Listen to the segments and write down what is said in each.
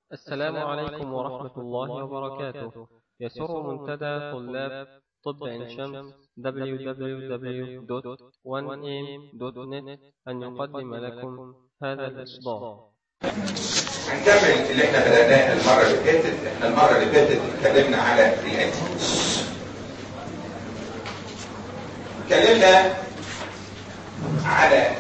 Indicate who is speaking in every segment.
Speaker 1: السلام عليكم ورحمة الله وبركاته يسر منتدى طلاب طب عين شمس www.1am.net أن يقدم لكم هذا الإصدار
Speaker 2: هنكمل اللي احنا بدأناه المرة اللي فاتت احنا المرة اللي فاتت اتكلمنا على الانتيبيوتكس اتكلمنا على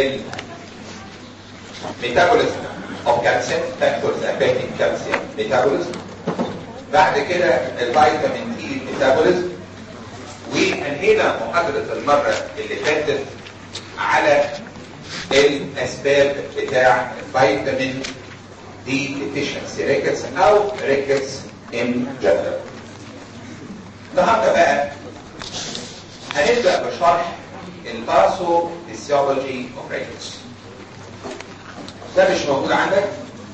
Speaker 2: الميتابوليزم of calcium factors affecting calcium metabolism بعد كده الفيتامين دي ميتابوليزم وانهينا محاضرة المرة اللي فاتت على الاسباب بتاع فيتامين دي deficiency ريكتس او ريكتس ان جنرال النهارده بقى هنبدا بشرح الباسو فيسيولوجي اوف ريكتس ده مش موجود عندك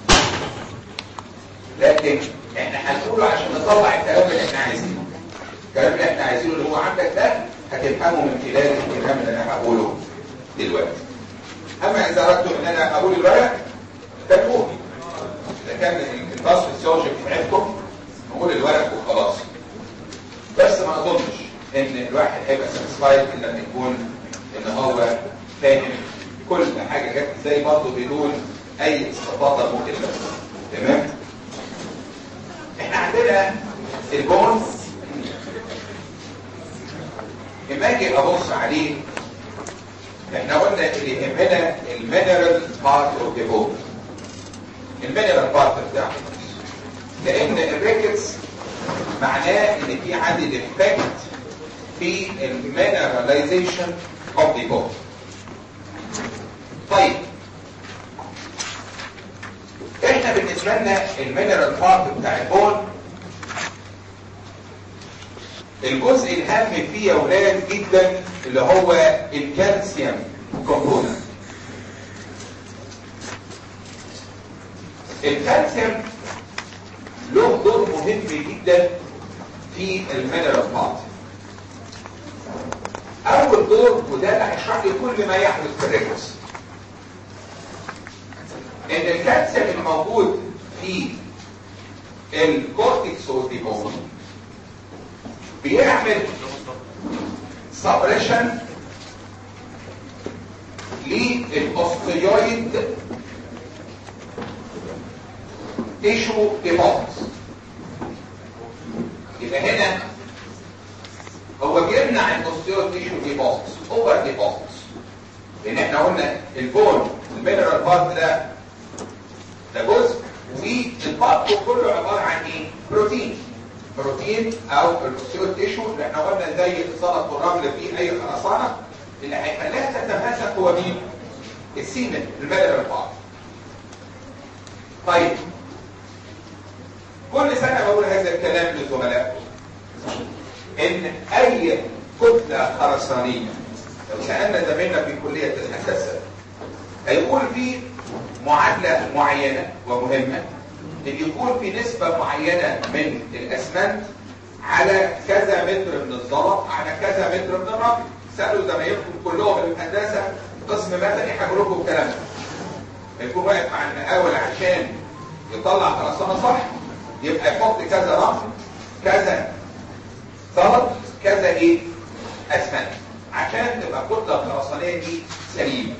Speaker 2: لكن احنا هنقوله عشان نطلع الكلام اللي احنا عايزينه الكلام اللي احنا عايزينه اللي هو عندك ده هتفهمه من خلال الكلام اللي انا هقوله دلوقتي اما اذا اردتم ان انا اقول الورق تكتبوه اذا كان الباس فيسيولوجي بتاعتكم نقول الورق وخلاص بس ما اظنش ان الواحد هيبقى ساتسفايد الا لما يكون ان هو فاهم كل حاجه جت ازاي برضه بدون اي استفاضه ممكن تمام احنا عندنا البون لما اجي ابص عليه احنا قلنا اللي يهمنا المينرال بارت اوف ذا بون المينرال بارت بتاعه لان الريكتس معناه ان في عندي ديفكت في المينراليزيشن اوف ذا بون طيب احنا بالنسبه لنا المينرال بارت بتاع البون الجزء الهام فيه يا ولاد جدا اللي هو الكالسيوم كومبوننت الكالسيوم له دور مهم جدا في المينرال بارت اول دور وده اللي هيشرح لي كل ما يحدث في الريكوس ان الكالسيوم الموجود في الكورتكس والديبون بيعمل سبريشن للاوستيويد تيشو ديبوزيتس يبقى هنا هو بيمنع الاوستيويد تيشو ديبوزيتس اوفر ديبوزيتس لان احنا قلنا البون المينرال بارت ده ده جزء والبارت كله عباره عن ايه؟ بروتين بروتين او الاوستيويد تيشو اللي احنا قلنا زي الزلط والرمل في اي خرسانه اللي هيخليها تتماسك هو مين؟ السيمن المينرال بارت طيب كل سنه بقول هذا الكلام للزملاء ان اي كتله خرسانيه لو سالنا زميلنا في كليه الهندسه هيقول في معادله معينه ومهمه ان يكون في نسبة معينة من الاسمنت على كذا متر من الزلط على كذا متر من الرمل سألوا زمايلكم كلهم اللي في الهندسة قسم مدني هيقول لكم الكلام ده يكون واقف مع المقاول عشان يطلع خرسانة صح يبقى يحط كذا رمل كذا زلط كذا ايه اسمنت عشان تبقى الكتله الخرسانيه دي سليمه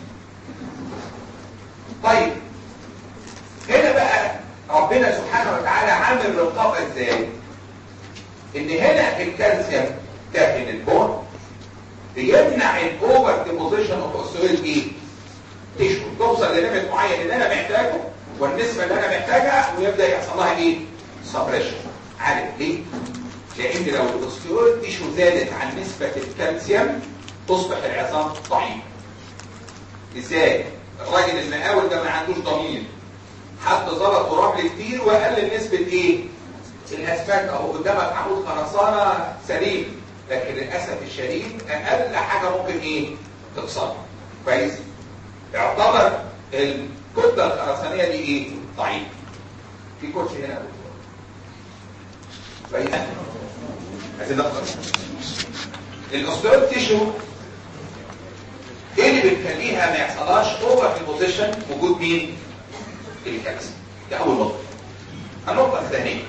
Speaker 2: طيب هنا بقى ربنا سبحانه وتعالى عامل رقابة ازاي ان هنا الكالسيوم داخل البون بيمنع الاوفر ديبوزيشن اوف اوستيويد ايه تيشو توصل لليميت معين اللي انا محتاجه والنسبه اللي انا محتاجها ويبدا يحصل لها ايه سبريشن عارف ليه لان لو الاوستيويد تيشو زادت عن نسبه الكالسيوم تصبح العظام ضعيفه ازاي الراجل المقاول ده ما عندوش ضمير حط زلط ورمل كتير وقلل نسبة ايه الاسفلت اهو قدامك عمود خرسانة سليم لكن للأسف الشديد اقل حاجة ممكن ايه تكسر كويس يعتبر الكتلة الخرسانية دي ايه ضعيف في كرسي هنا كويس عايزين نقدر الاوستيويد تيشو ايه اللي بتخليها ما يحصلهاش اوفر ديبوزيشن وجود مين الكالسيوم دي اول نقطه الثانية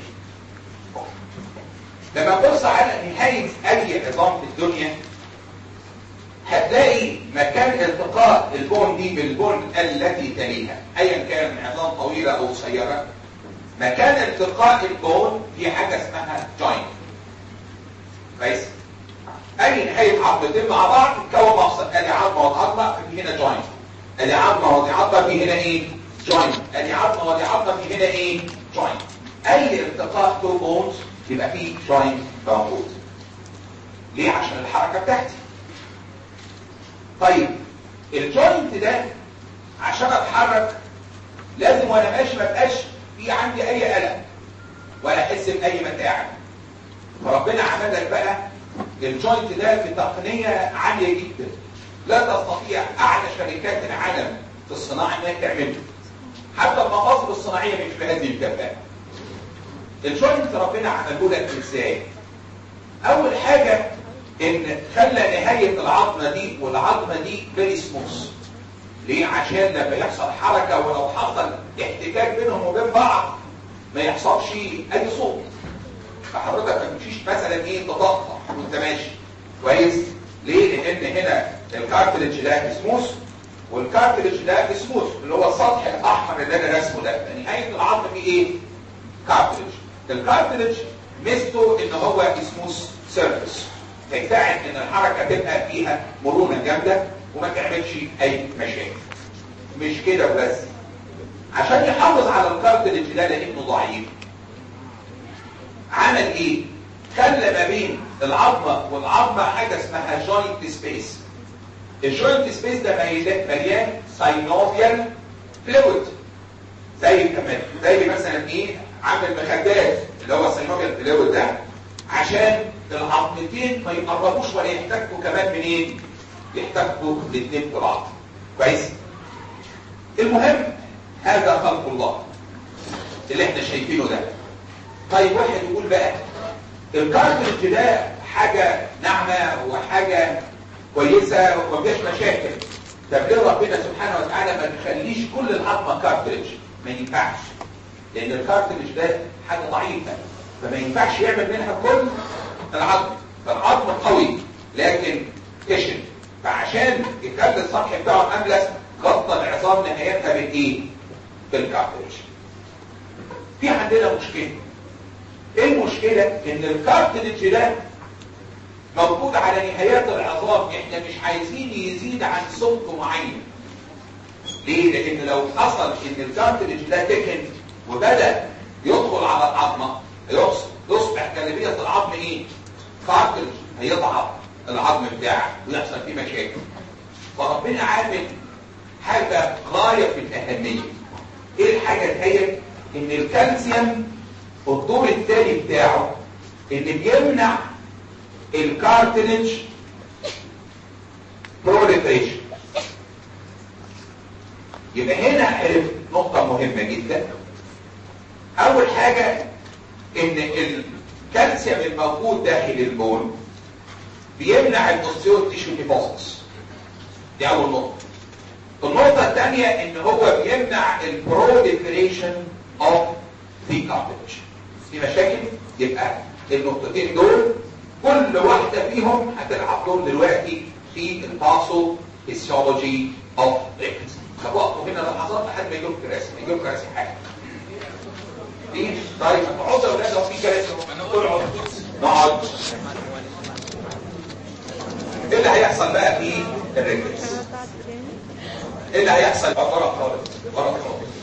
Speaker 2: لما تبص على نهاية أي عظام في الدنيا هتلاقي مكان التقاء البون دي بالبون التي تليها أيا كان عظام طويلة أو قصيرة مكان التقاء البون في حاجة اسمها جوينت كويس اي نهايه عظمتين مع بعض تكون مفصل ادي عظمه وعظمه في هنا جوينت ادي عظمه ودي عظمه في هنا ايه جوينت ادي عظمه ودي عظمه في هنا ايه جوينت اي التقاء تو بونز يبقى فيه جوينت موجود ليه عشان الحركه بتاعتي طيب الجوينت ده عشان اتحرك لازم وانا ماشي ما بقاش في عندي اي الم ولا احس باي متاعب فربنا عمل لك بقى الجوينت ده بتقنيه عاليه جدا لا تستطيع اعلى شركات العالم في الصناعه انها تعمله حتى المفاصل الصناعيه مش بهذه الكفاءه الجوينت ربنا عمله لك ازاي اول حاجه ان خلى نهايه العظمه دي والعظمه دي فيري سموث ليه عشان لما يحصل حركه ولو حصل احتكاك بينهم وبين بعض ما يحصلش اي صوت فحضرتك ما تمشيش مثلا ايه تضغط وانت ماشي كويس ليه لان هنا الكارتلج ده سموث والكارتلج ده سموث اللي هو السطح الاحمر اللي انا رسمه ده نهايه العظم فيه ايه كارتلج الكارتلج ميزته ان هو سموث سيرفيس فيساعد ان الحركه تبقى فيها مرونه جامده وما تعملش اي مشاكل مش كده وبس عشان يحافظ على الكارتلج ده لانه ضعيف عمل ايه خلى ما بين العظمه والعظمه حاجه اسمها جوينت سبيس الجوينت سبيس ده مليان ساينوفيال فلويد زي كمان زي مثلا ايه عامل مخدات اللي هو الساينوفيال فلويد ده عشان العظمتين ما يقربوش ولا يحتكوا كمان منين يحتكوا الاثنين في بعض كويس المهم هذا خلق الله اللي احنا شايفينه ده طيب واحد يقول بقى الكارتريج ده حاجة ناعمة وحاجة كويسة ومفيش مشاكل طب ليه ربنا سبحانه وتعالى ما نخليش كل العظمة كارتريج ما ينفعش لان الكارتريج ده حاجة ضعيفة فما ينفعش يعمل منها كل العظم فالعظم قوي لكن كشن فعشان يخلي السطح بتاعه املس غطى العظام نهايتها بالايه بالكارتريج في عندنا مشكله ايه المشكلة ان الكارتلج ده موجود على نهايات العظام احنا مش عايزين يزيد عن سمك معين ليه لان لو حصل ان الكارتلج ده تكن وبدأ يدخل على العظمة يصبح جانبية العظم ايه كارتلج هيضعف العظم بتاعك ويحصل فيه مشاكل فربنا عامل حاجة غاية في الأهمية ايه الحاجة دهيت ان الكالسيوم الدور الثاني بتاعه اللي بيمنع الكارتلج بروليفريشن يبقى هنا عرف نقطة مهمة جدا أول حاجة إن الكالسيوم الموجود داخل البون بيمنع الاوستيو تيشو ديبوزيتس دي أول نقطة النقطة الثانية إن هو بيمنع البروليفريشن اوف في كارتلج في مشاكل يبقى النقطتين دول كل واحدة فيهم هتلعب دور دلوقتي في الباسو فيسيولوجي اوف ريكتس وقتوا هنا لحظات لحد ما يجيب كراسي ما يجيب كراسي حاجة ليه؟ طيب اقعدوا يا ولاد لو في كراسي اقعد نقعد ايه اللي هيحصل بقى في الريكتس؟ ايه اللي هيحصل بره خالص بره خالص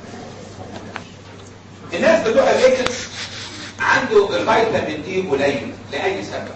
Speaker 2: الناس بتوع الريكتس عنده الفيتامين دي قليل لاي سبب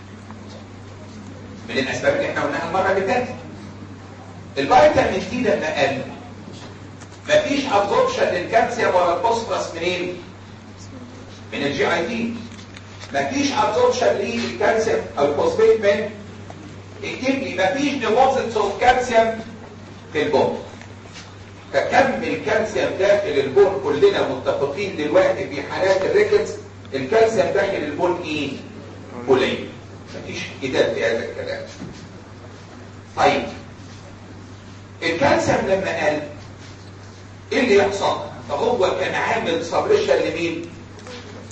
Speaker 2: من الاسباب اللي احنا قلناها المره اللي فاتت الفيتامين دي لما قل مفيش ابزوربشن للكالسيوم ولا الفوسفورس منين من الجي اي تي مفيش ابزوربشن للكالسيوم او الفوسفيت من الكدني مفيش ديبوزيتس اوف كالسيوم في البون فكم الكالسيوم داخل البون كلنا متفقين دلوقتي في حالات الريكتس الكالسيوم داخل البون ايه قليل مفيش جدال في هذا الكلام طيب الكالسيوم لما قل ايه اللي يحصل فهو كان عامل سبريشن لمين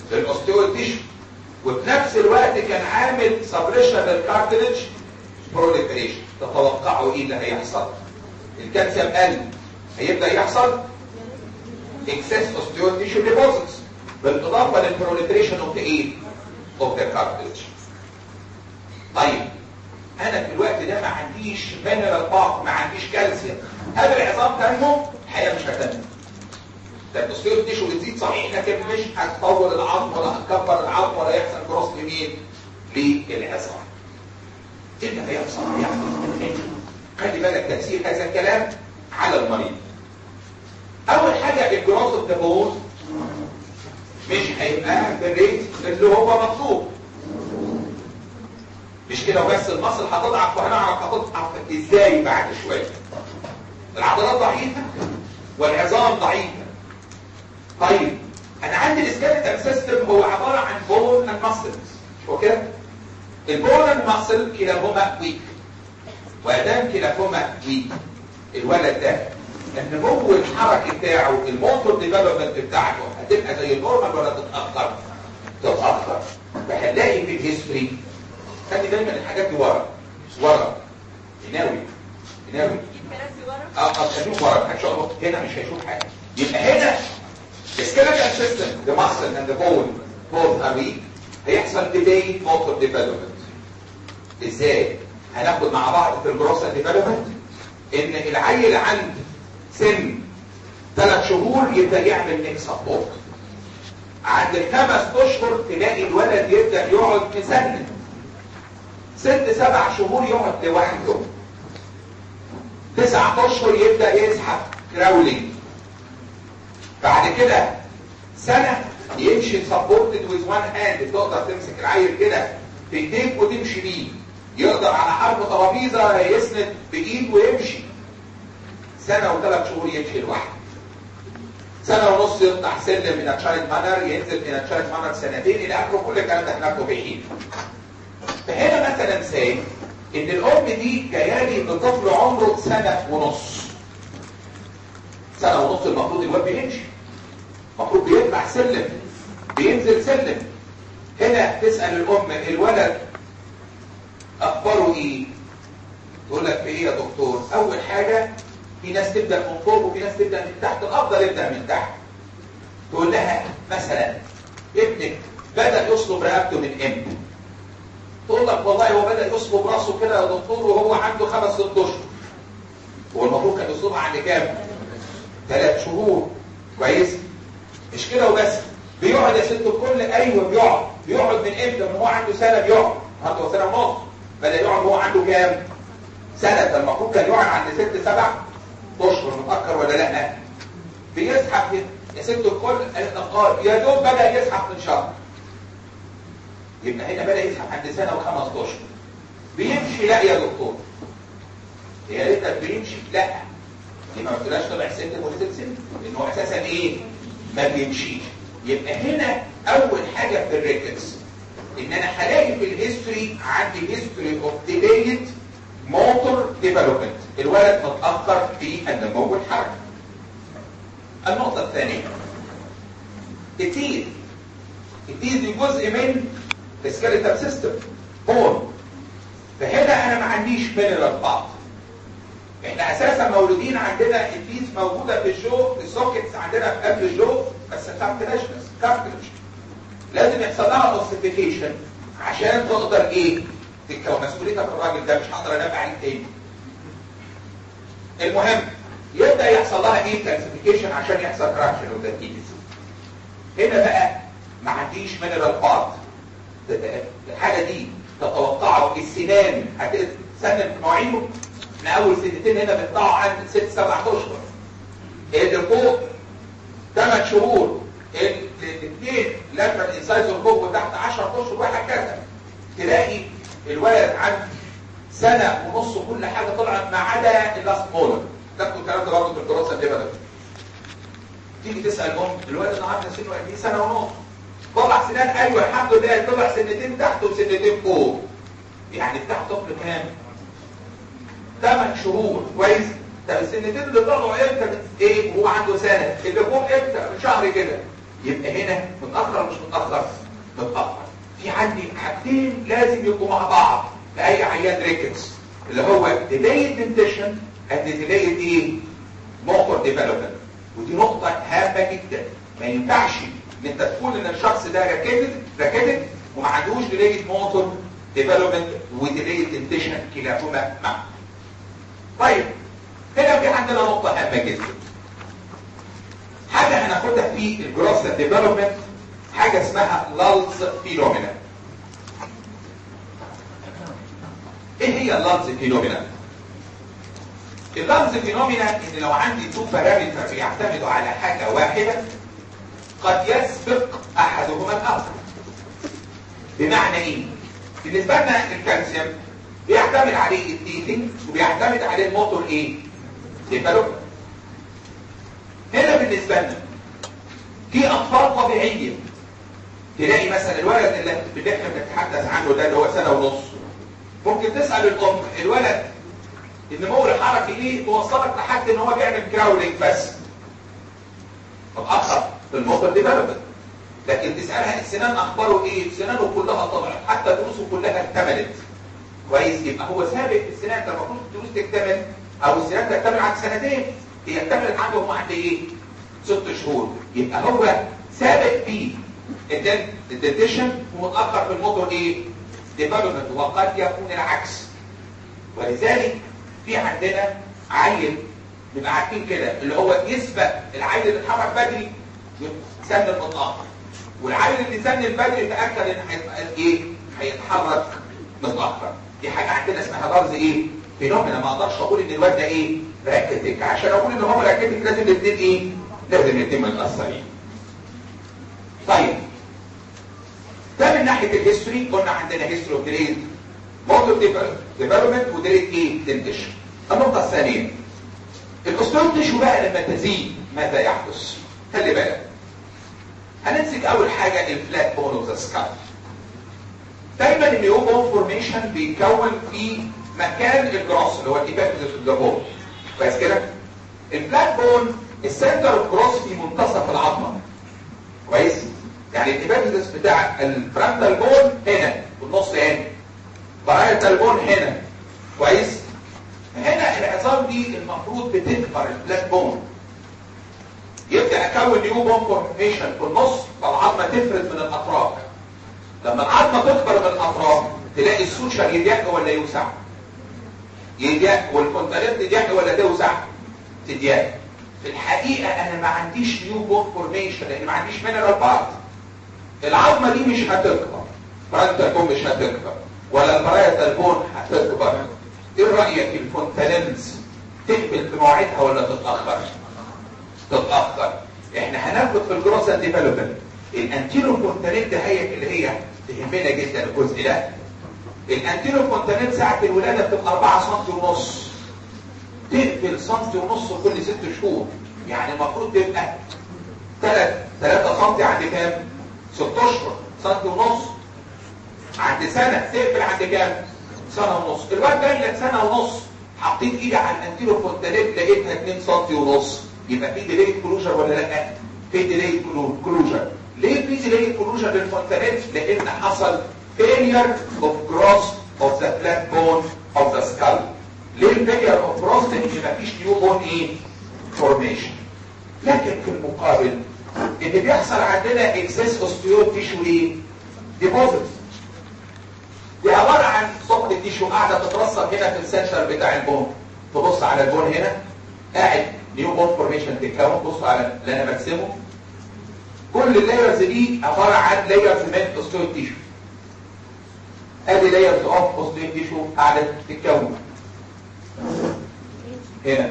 Speaker 2: للاوستيو تيشو وفي نفس الوقت كان عامل سبريشن للكارتلج بروليفريشن تتوقعوا ايه اللي هيحصل الكالسيوم قل هيبدا يحصل اكسس اوستيو تيشو ديبوزيتس بالاضافه للبروليفريشن اوف ايه اوف ذا كارتلج طيب انا في الوقت ده ما عنديش مينرال باك ما عنديش كالسيوم هل العظام تنمو الحقيقه مش هتنمو ده الاوستيو تيشو بتزيد صحيح لكن مش هتطور العظم ولا هتكبر العظم ولا يحصل جروس لمين للعظام ايه اللي هيحصل يعني خلي بالك تاثير هذا الكلام على المريض اول حاجه الجروس اوف ذا بون مش هيبقى بالريت اللي هو مطلوب مش كده وبس المصل هتضعف وهنعرف هتضعف ازاي بعد شويه العضلات ضعيفه والعظام ضعيفه طيب انا عندي السكيلتال سيستم هو عباره عن بون اند ماسلز مش هو كده البون اند ماسل كلاهما ويك وادام كلاهما ويك الولد ده النمو الحركي بتاعه الموتور ديفلوبمنت بتاعته هتبقى زي النورمال ولا تتاخر تتاخر فهنلاقي في الهيستوري خلي دايما الحاجات دي ورا ورا يناوي يناوي اه اه خليهم ورا ان شاء الله هنا مش هيشوف حاجه يبقى هنا السكيلتال سيستم the muscle and the bone both are weak هيحصل delayed motor development ازاي هناخد مع بعض في الجروسا ديفلوبمنت ان العيل عند سن ثلاث شهور يبدا يعمل نيك سبورت عند الخمس اشهر تلاقي الولد يبدا يقعد مسند ست سبع شهور يقعد لوحده تسعة اشهر يبدا يسحب كراولينج بعد كده سنة يمشي سبورتد ويز وان هاند تقدر تمسك العيل كده بايديك وتمشي بيه يقدر على حرف ترابيزه يسند بايد ويمشي سنة وثلاث شهور يمشي لوحده سنة ونص يقطع سلم من تشايلد مانر ينزل من تشايلد مانر سنتين الى اخره كل الكلام ده هناخده بعيد فهنا مثلا ساي ان الام دي جايه لي بطفل عمره سنة ونص سنة ونص المفروض الواد بيمشي المفروض بيطلع سلم بينزل سلم هنا تسأل الام الولد اخباره ايه تقول لك في ايه يا دكتور اول حاجة في ناس تبدأ من فوق وفي ناس تبدأ من تحت الافضل يبدأ من تحت تقول لها مثلا ابنك بدأ يصلب رقبته من امتى تقول لك والله هو بدأ يصلب راسه كده يا دكتور وهو عنده خمس ست اشهر هو المفروض كان يصلبها عند كام ثلاث شهور كويس مش كده وبس بيقعد يا ست الكل ايوه بيقعد بيقعد من امتى من هو عنده سنه بيقعد عنده سنه ونص بدا يقعد وهو عنده كام سنه ده المفروض كان يقعد عند ست سبع اشهر متاخر ولا لا بيسحب يا ست الكل قال يا دوب بدا يسحب من شهر يبقى هنا بدا يسحب عند سنه وخمس اشهر بيمشي لا يا دكتور يا ريتك بيمشي لا دي ما قلتلاش طلع سلم ولا سلسل لان هو اساسا ايه ما بيمشيش يبقى هنا اول حاجه في الريكتس ان انا هلاقي في الهيستوري عندي هيستوري اوف ديليد موتور ديفلوبمنت الولد متاخر في النمو الحركي النقطه الثانيه التيث التيث دي جزء من السكيلتال سيستم بون فهنا انا ما عنديش مينرال بعض احنا اساسا مولودين عندنا الفيس موجوده في الجو السوكيتس عندنا في قبل الجو بس كارتلاجنس كارتلج لازم يحصل لها اوسيفيكيشن عشان تقدر ايه تتكون مسؤوليتك الراجل ده مش هقدر انام عليه تاني المهم يبدا يحصل لها ايه كالسيفيكيشن عشان يحصل كراكشن وتركيز هنا بقى ما عنديش مينرال بارت الحاجه دي تتوقعوا السنان هتسنن في مواعيده من اول سنتين هنا بيطلعوا عند ست سبع اشهر اللي فوق ثمان شهور الاثنين لاترال انسايزر فوق وتحت 10 اشهر وهكذا تلاقي الولد عند سنه ونص كل حاجه طلعت ما عدا اللاست مولر تاخدوا الكلام ده برضه في الدراسه اللي بدات تيجي تسال ام الولد النهارده سنه قد ايه سنه ونص طلع سنان ايوه الحمد لله طلع سنتين تحت وسنتين فوق يعني بتاع طفل كام 8 شهور كويس طب السنتين اللي طلعوا امتى ايه وهو عنده سنه اللي فوق امتى من شهر كده يبقى هنا متاخر مش متاخر متاخر في عندي حاجتين لازم يبقوا مع بعض في اي عيان ريكتس اللي هو delayed dentition and delayed ايه motor development ودي نقطة هامة جدا ما ينفعش ان انت تقول ان الشخص ده راكدت راكدت وما عندوش delayed motor development وديليد dentition كلاهما معا طيب هنا في عندنا نقطة هامة جدا حاجة هناخدها في الجروس ديفلوبمنت حاجة اسمها لالز فينومينا ايه هي اللالز فينومينا اللالز فينومينا ان لو عندي تو بارامتر بيعتمدوا على حاجة واحدة قد يسبق احدهما الاخر بمعنى ايه بالنسبة لنا الكالسيوم بيعتمد عليه التيتنج وبيعتمد عليه الموتور ايه ديفلوبمنت هنا بالنسبة لنا في اطفال طبيعية تلاقي مثلا الولد اللي اللي احنا بنتحدث عنه ده اللي هو سنة ونص ممكن تسأل الام الولد النمو الحركي ليه توصلك لحد ان هو بيعمل كراولينج بس متأخر في الموتور ديفلوبمنت لكن تسألها السنان اخباره ايه سنانه كلها طلعت حتى دروسه كلها اكتملت كويس يبقى هو سابق في السنان ده المفروض الدروس تكتمل او السنان تكتمل عند سنتين هي اكتملت عنده هم عند ايه ست شهور يبقى هو سابق في الدنتيشن ومتاخر في الموتور ايه ديفلوبمنت وقد يكون العكس ولذلك في عندنا عيل نبقى عارفين كده اللي هو يسبق العيل اللي اتحرك بدري سن متاخر والعيل اللي سن بدري تاكد ان هيبقى ايه هيتحرك متاخر دي حاجه عندنا اسمها لفظ ايه فينومينا ما اقدرش اقول ان الواد ده ايه راكتك عشان اقول ان هو راكتك لازم الاثنين ايه لازم الاثنين متاثرين طيب ده من ناحيه الهيستوري قلنا عندنا هيستوري اوف ديليد موتور ديفلوبمنت وديليد ايه دنتيشن النقطه الثانيه الاوستيوتيشو بقى لما تزيد ماذا يحدث خلي بالك هنمسك اول حاجه الفلات بون اوف ذا سكال دايما النيو بون فورميشن بيتكون في مكان الجروس اللي هو الابيفيزيس اوف ذا بون كويس كده الفلات بون السنتر اوف جروس في منتصف العظمه كويس يعني الابيفيزيس بتاع الفرونتال بون هنا والنص هنا برايتال بون هنا كويس هنا العظام دي المفروض بتكبر الفلات بون يبدا اكون نيو بون فورميشن في النص فالعظمه تفرد من الاطراف لما العظمه تكبر من الاطراف تلاقي السوشر يضيق ولا يوسع يضيق والكونتاليت تضيق ولا توسع تضيق في الحقيقه انا ما عنديش نيو بون فورميشن لان ما عنديش مينرال بارت العظمه دي مش هتكبر فرانتال بون مش هتكبر ولا البرايتال بون هتكبر ايه رايك الفونتالينز تقبل في مواعيدها ولا تتاخر تتاخر احنا هناخد في الجروس ديفلوبمنت الانتيرو فونتانيت هي اللي هي تهمنا جدا الجزء ده الانتيرو فونتانيت ساعه الولاده بتبقى 4 سم ونص تقفل سم ونص كل ست شهور يعني المفروض تبقى 3 3 سم عند كام 6 اشهر سم ونص عند سنه تقفل عند كام سنه ونص الواد جاي لك سنه ونص حطيت ايدي على الانتيرو فونتانيت لقيتها 2 سم ونص يبقى في ديليت كلوجر ولا لا في ديليت كلوجر ليه في ديليت كلوجر للفونتانيت لان حصل failure of growth of the flat bone of the skull ليه failure of growth لان مفيش نيو بون ايه formation لكن في المقابل ان بيحصل عندنا excess osteoid tissue ايه deposits دي عبارة عن سقط التيشو قاعدة تترسب هنا في السنتر بتاع البون تبص على البون هنا قاعد نيو بون فورميشن تتكون بص على اللي انا برسمه كل اللايرز دي عباره عن لايرز من اوستيويد تيشو ادي لايرز اوف اوستيويد تيشو قاعده تتكون هنا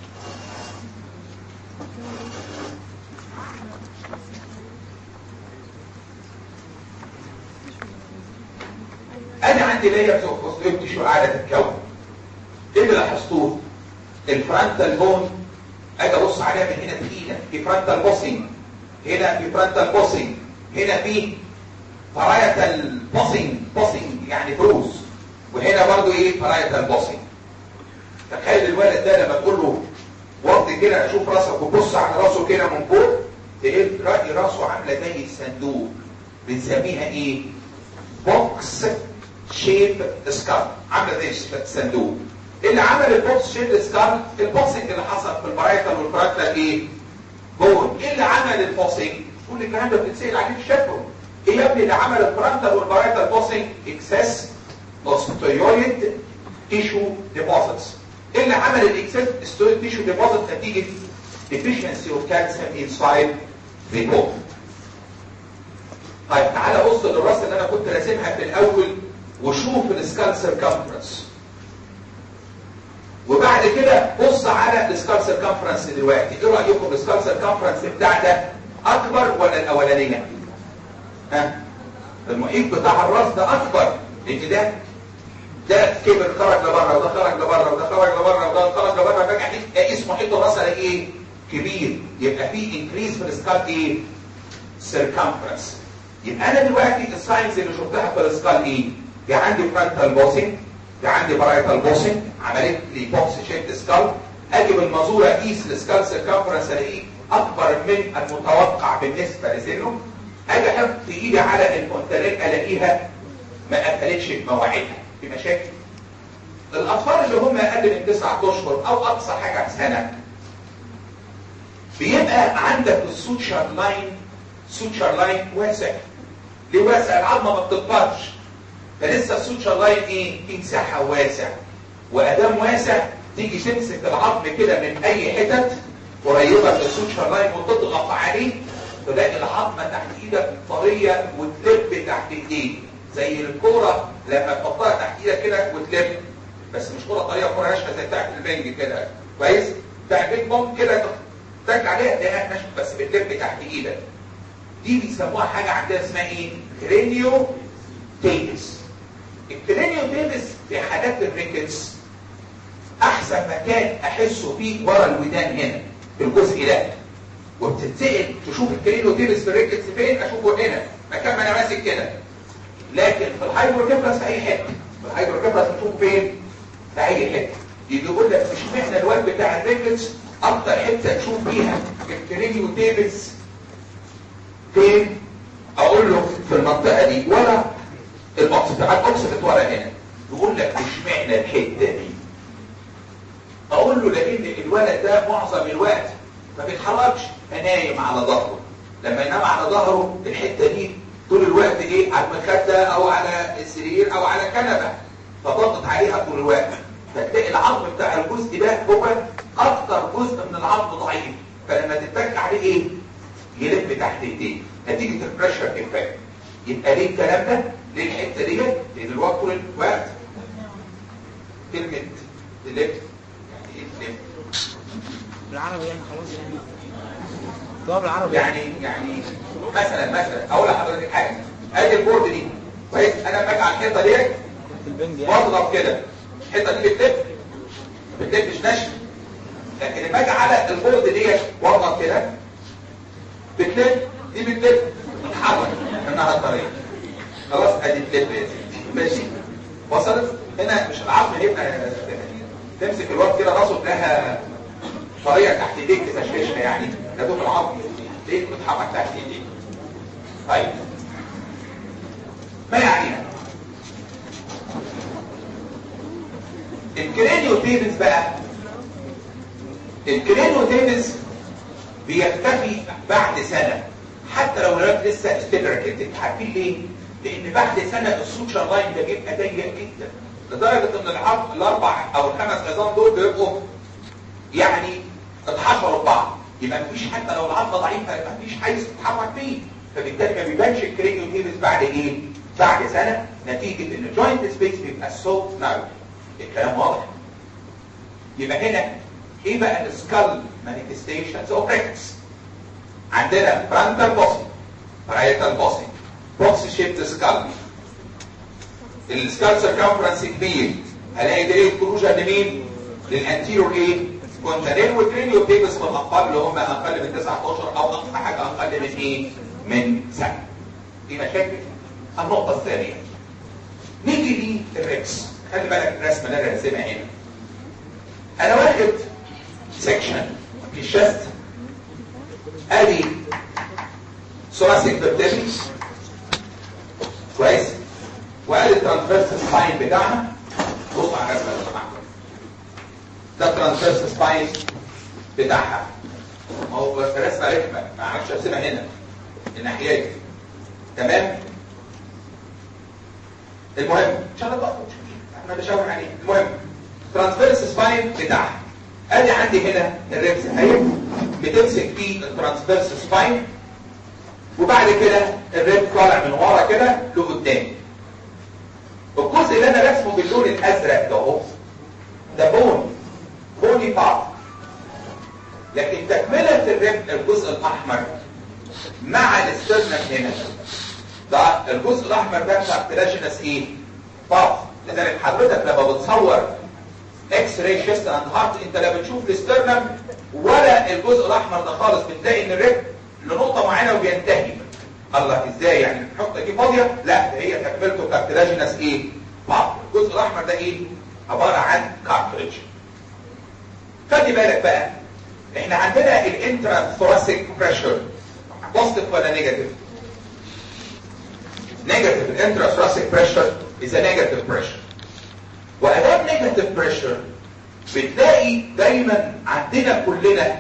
Speaker 2: انا عندي لايرز اوف اوستيويد تيشو قاعده تتكون ايه اللي لاحظتوه الفرونتال بون اجي ابص عليها من هنا تقيله في فرونتال بوسنج هنا في فرونتال بوسنج هنا في فرايتال بوسنج بوسنج يعني بروز وهنا برضو ايه فرايتال بوسنج تخيل الولد ده لما تقول له وطي كده اشوف راسك وبص على راسه كده من فوق تلاقي راسه عامله زي الصندوق بنسميها ايه بوكس شيب سكال عامله زي الصندوق اللي عمل البوكس شيب سكال البوكسنج اللي حصل في البرايتال والبرايتال ايه بون ايه اللي عمل البوكسنج كل الكلام ده بتتسال عليه في الشفره ايه يا ابني اللي عمل البرايتال والبرايتال بوكسنج اكسس اوستيويد تيشو ديبوزيتس ايه اللي عمل الاكسس اوستيويد تيشو ديبوزيت نتيجه deficiency of calcium inside the bone طيب تعالى بص للراس اللي انا كنت راسمها في الاول وشوف السكال سيركمفرنس وبعد كده بص على السكال سيركمفرنس دلوقتي ايه رايكم السكال سيركمفرنس بتاع ده اكبر ولا الاولانيه ها المحيط بتاع الراس ده اكبر لان ده ده كبر خرج لبره وده خرج لبره وده خرج لبره وده خرج لبره باجي اقيس محيط الراس الاقي ايه كبير يبقى في انكريز في السكال ايه سيركمفرنس يبقى انا دلوقتي الساينز اللي شفتها في السكال ايه في عندي فرونتال بوسنج في عندي بارايتال بوسنج عملت لي بوكس شيب سكال اجي بالمزوره اقيس السكال سيركمفرنس الاقيه اكبر من المتوقع بالنسبه لسنه اجي احط ايدي على الكونتريل الاقيها ما قفلتش بمواعيدها في مشاكل الاطفال اللي هم اقل من تسعة اشهر او اقصى حاجه سنه بيبقى عندك السوتشر لاين سوتشر لاين واسع ليه واسع العظمه ما بتكبرش فلسه السوتشر لاين ايه في مساحه واسع وادام واسع تيجي تمسك العظم كده من اي حتت قريبه من السوتشر لاين وتضغط عليه تلاقي العظمه تحت ايدك طريه وتلب تحت ايديك زي الكوره لما تحطها تحت ايدك كده وتلب بس مش كوره طريه كوره ناشفه زي بتاعت البنج كده كويس بتاع بيج بوم كده تك عليها تلاقيها ناشفه بس بتلب تحت ايدك دي بيسموها حاجه عندنا اسمها ايه كرينيو تيبس الكرينيو تيبس في حالات الريكتس احسن مكان احسه فيه ورا الودان هنا في الجزء ده وبتتسال تشوف الكرينيو تيبس في الريكتس فين اشوفه هنا مكان ما انا ماسك كده لكن في الهايدروكيفرس في اي حته في الهايدروكيفرس بتشوفه فين في اي حته يجي يقول لك مش معنى الواد بتاع الريكتس اكتر حته تشوف فيها الكرينيو تيبس فين اقول له في المنطقه دي ورا البوكس بتاع البوكس ورا هنا يقول لك مش معنى الحته دي اقول له لان الولد ده معظم الوقت ما بيتحركش نايم على ظهره لما ينام على ظهره الحته دي طول الوقت ايه على المخده او على السرير او على كنبه فضغط عليها طول الوقت فتلاقي العظم بتاع الجزء ده هو اكتر جزء من العظم ضعيف فلما تتك عليه ايه يلف تحت ايديه نتيجه البريشر افكت يبقى ليه الكلام ده ليه الحته ديت لان الوقت طول الوقت كلمه تلف يعني ايه تلف
Speaker 3: بالعربي يعني خلاص يعني جواب العربي
Speaker 2: يعني يعني مثلا مثلا اقول لحضرتك حاجه ادي البورد دي كويس انا باجي على الحيطه ديت
Speaker 3: في البنج يعني
Speaker 2: واضغط كده الحيطه دي بتلف ما بتلفش ناشفه لكن لما اجي على البورد ديت واضغط كده بتلف دي بتلف بتتحرك انها طريه خلاص ادي بتلف يا سيدي ماشي وصلت هنا مش العظم هيبقى تمسك الوقت كده راسه تلاقيها طريه تحت ايديك تشفشها يعني ده دوب العظم ليه بتتحرك تحت ايديك طيب ما يعنينا الكرينيو تيبس بقى الكرينيو تيبس بيختفي بعد سنة حتى لو الولاد لسه استدركت عارفين ليه؟ لان بعد سنة السوتشر لاين ده بيبقى ضيق جدا لدرجة ان العظم الاربع او الخمس عظام دول بيبقوا يعني اتحشروا ببعض يبقى مفيش حتى لو العظمة ضعيفة مفيش حيز تتحرك فيه فبالتالي ما بيبانش الكرينيو تيبس بعد ايه؟ بعد سنة نتيجة ان الجوينت سبيس بيبقى سو نارو الكلام واضح يبقى هنا ايه بقى السكال مانيفستيشنز اوف ريكتس عندنا فرانتال بوسي برايتال بوسي بوكس شيبت سكال السكال سيركمفرنس كبير هلاقي ده كروجا لمين للانتيرور ايه كونتانيل والكرينيو بيبس في الاطفال اللي هم اقل من 19 او اقصى حاجه اقل من ايه من سنه دي مشاكل النقطه الثانيه نيجي للريكس خلي بالك الرسمه اللي انا راسمها هنا انا واخد سيكشن في الشست ادي ثوراسيك فيرتبري كويس وادي الترانسفيرس سباين بتاعها بص على الرسمه لو سمحت ده الترانسفيرس سباين بتاعها ما هو رسمه رخمه ما عادش ارسمها هنا الناحيه دي تمام المهم ان شاء الله بقى احنا بنشاور عليه المهم ترانسفيرس سباين بتاعها ادي عندي هنا الريبس اهي بتمسك فيه الترانسفيرس سباين وبعد كده الريب طالع من ورا كده لقدام الجزء اللي انا رسمه باللون الازرق ده اهو ده بون بوني بعض لكن تكمله الريب الجزء الاحمر مع الاسترنم هنا ده الجزء الاحمر ده بتاع بلاجينس ايه باف لذلك حضرتك لما بتصور اكس راي شيست اند هارت انت لا بتشوف الاسترنم ولا الجزء الاحمر ده خالص بتلاقي ان الريب لنقطه معينه وبينتهي الله ازاي يعني نحط دي فاضيه لا ده هي تكملته كارتلاجينس ايه باف الجزء الاحمر ده ايه عباره عن كارتريج خلي بالك بقى احنا عندنا الانترا ثوراسيك بريشر بوزيتيف ولا نيجاتيف نيجاتيف الانترا ثوراسيك بريشر is a negative pressure وادام نيجاتيف بريشر بتلاقي دايما عندنا كلنا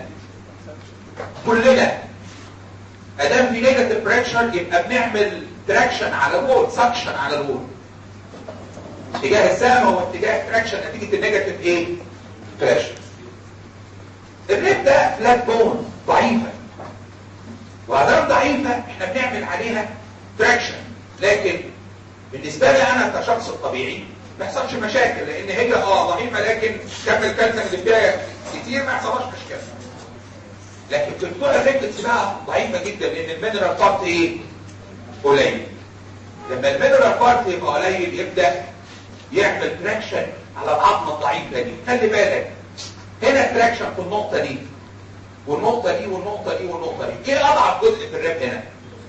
Speaker 2: كلنا ادام في نيجاتيف بريشر يبقى بنعمل تراكشن على الوول سكشن على الوول اتجاه السهم هو اتجاه تراكشن نتيجه النيجاتيف ايه بريشر الريب ده فلات بون ضعيفه وادام ضعيفه احنا بنعمل عليها تراكشن لكن بالنسبه لي انا كشخص الطبيعي ما يحصلش مشاكل لان هي اه ضعيفه لكن كم الكالسيوم اللي فيها كتير ما يحصلهاش مشكله لكن في بتوع الريكتس بقى ضعيفه جدا لان المينرال بارت ايه قليل لما المينرال بارت يبقى قليل يبدا يعمل تراكشن على العظمه الضعيفه دي خلي بالك هنا تراكشن في النقطه دي والنقطه دي والنقطه دي والنقطه دي ايه اضعف جزء في الريب هنا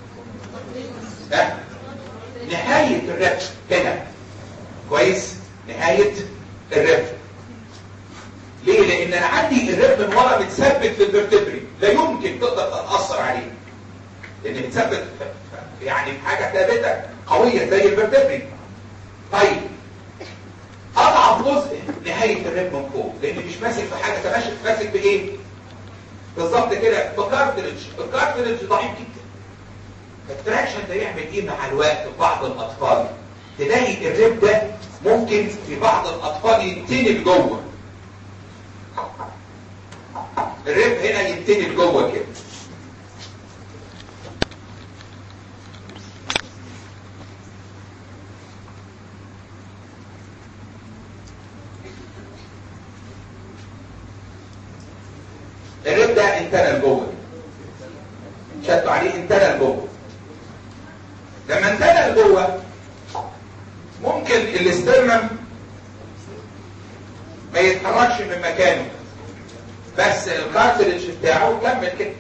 Speaker 2: ها نهايه الريب هنا كويس نهايه الريب ليه لان انا عندي الريب من ورا متثبت في الفرتبري لا يمكن تقدر تتاثر عليه لان متثبت يعني في حاجه ثابته قويه زي الفرتبري طيب اضعف جزء نهايه الريب من فوق لان مش ماسك في حاجه ده ماسك ماسك بايه بالظبط كده بكارتريدج الكارتريدج ضعيف جدا التراكشن ده يعمل ايه مع الوقت في بعض الاطفال تلاقي الريب ده ممكن في بعض الاطفال ينتني لجوه الريب هنا ينتني لجوه كده الريب ده انتنى لجوه شدوا عليه انتنى لجوه لما انتنى لجوه ممكن الاسترنم ما يتحركش من مكانه بس الكارتريدج بتاعه كمل كده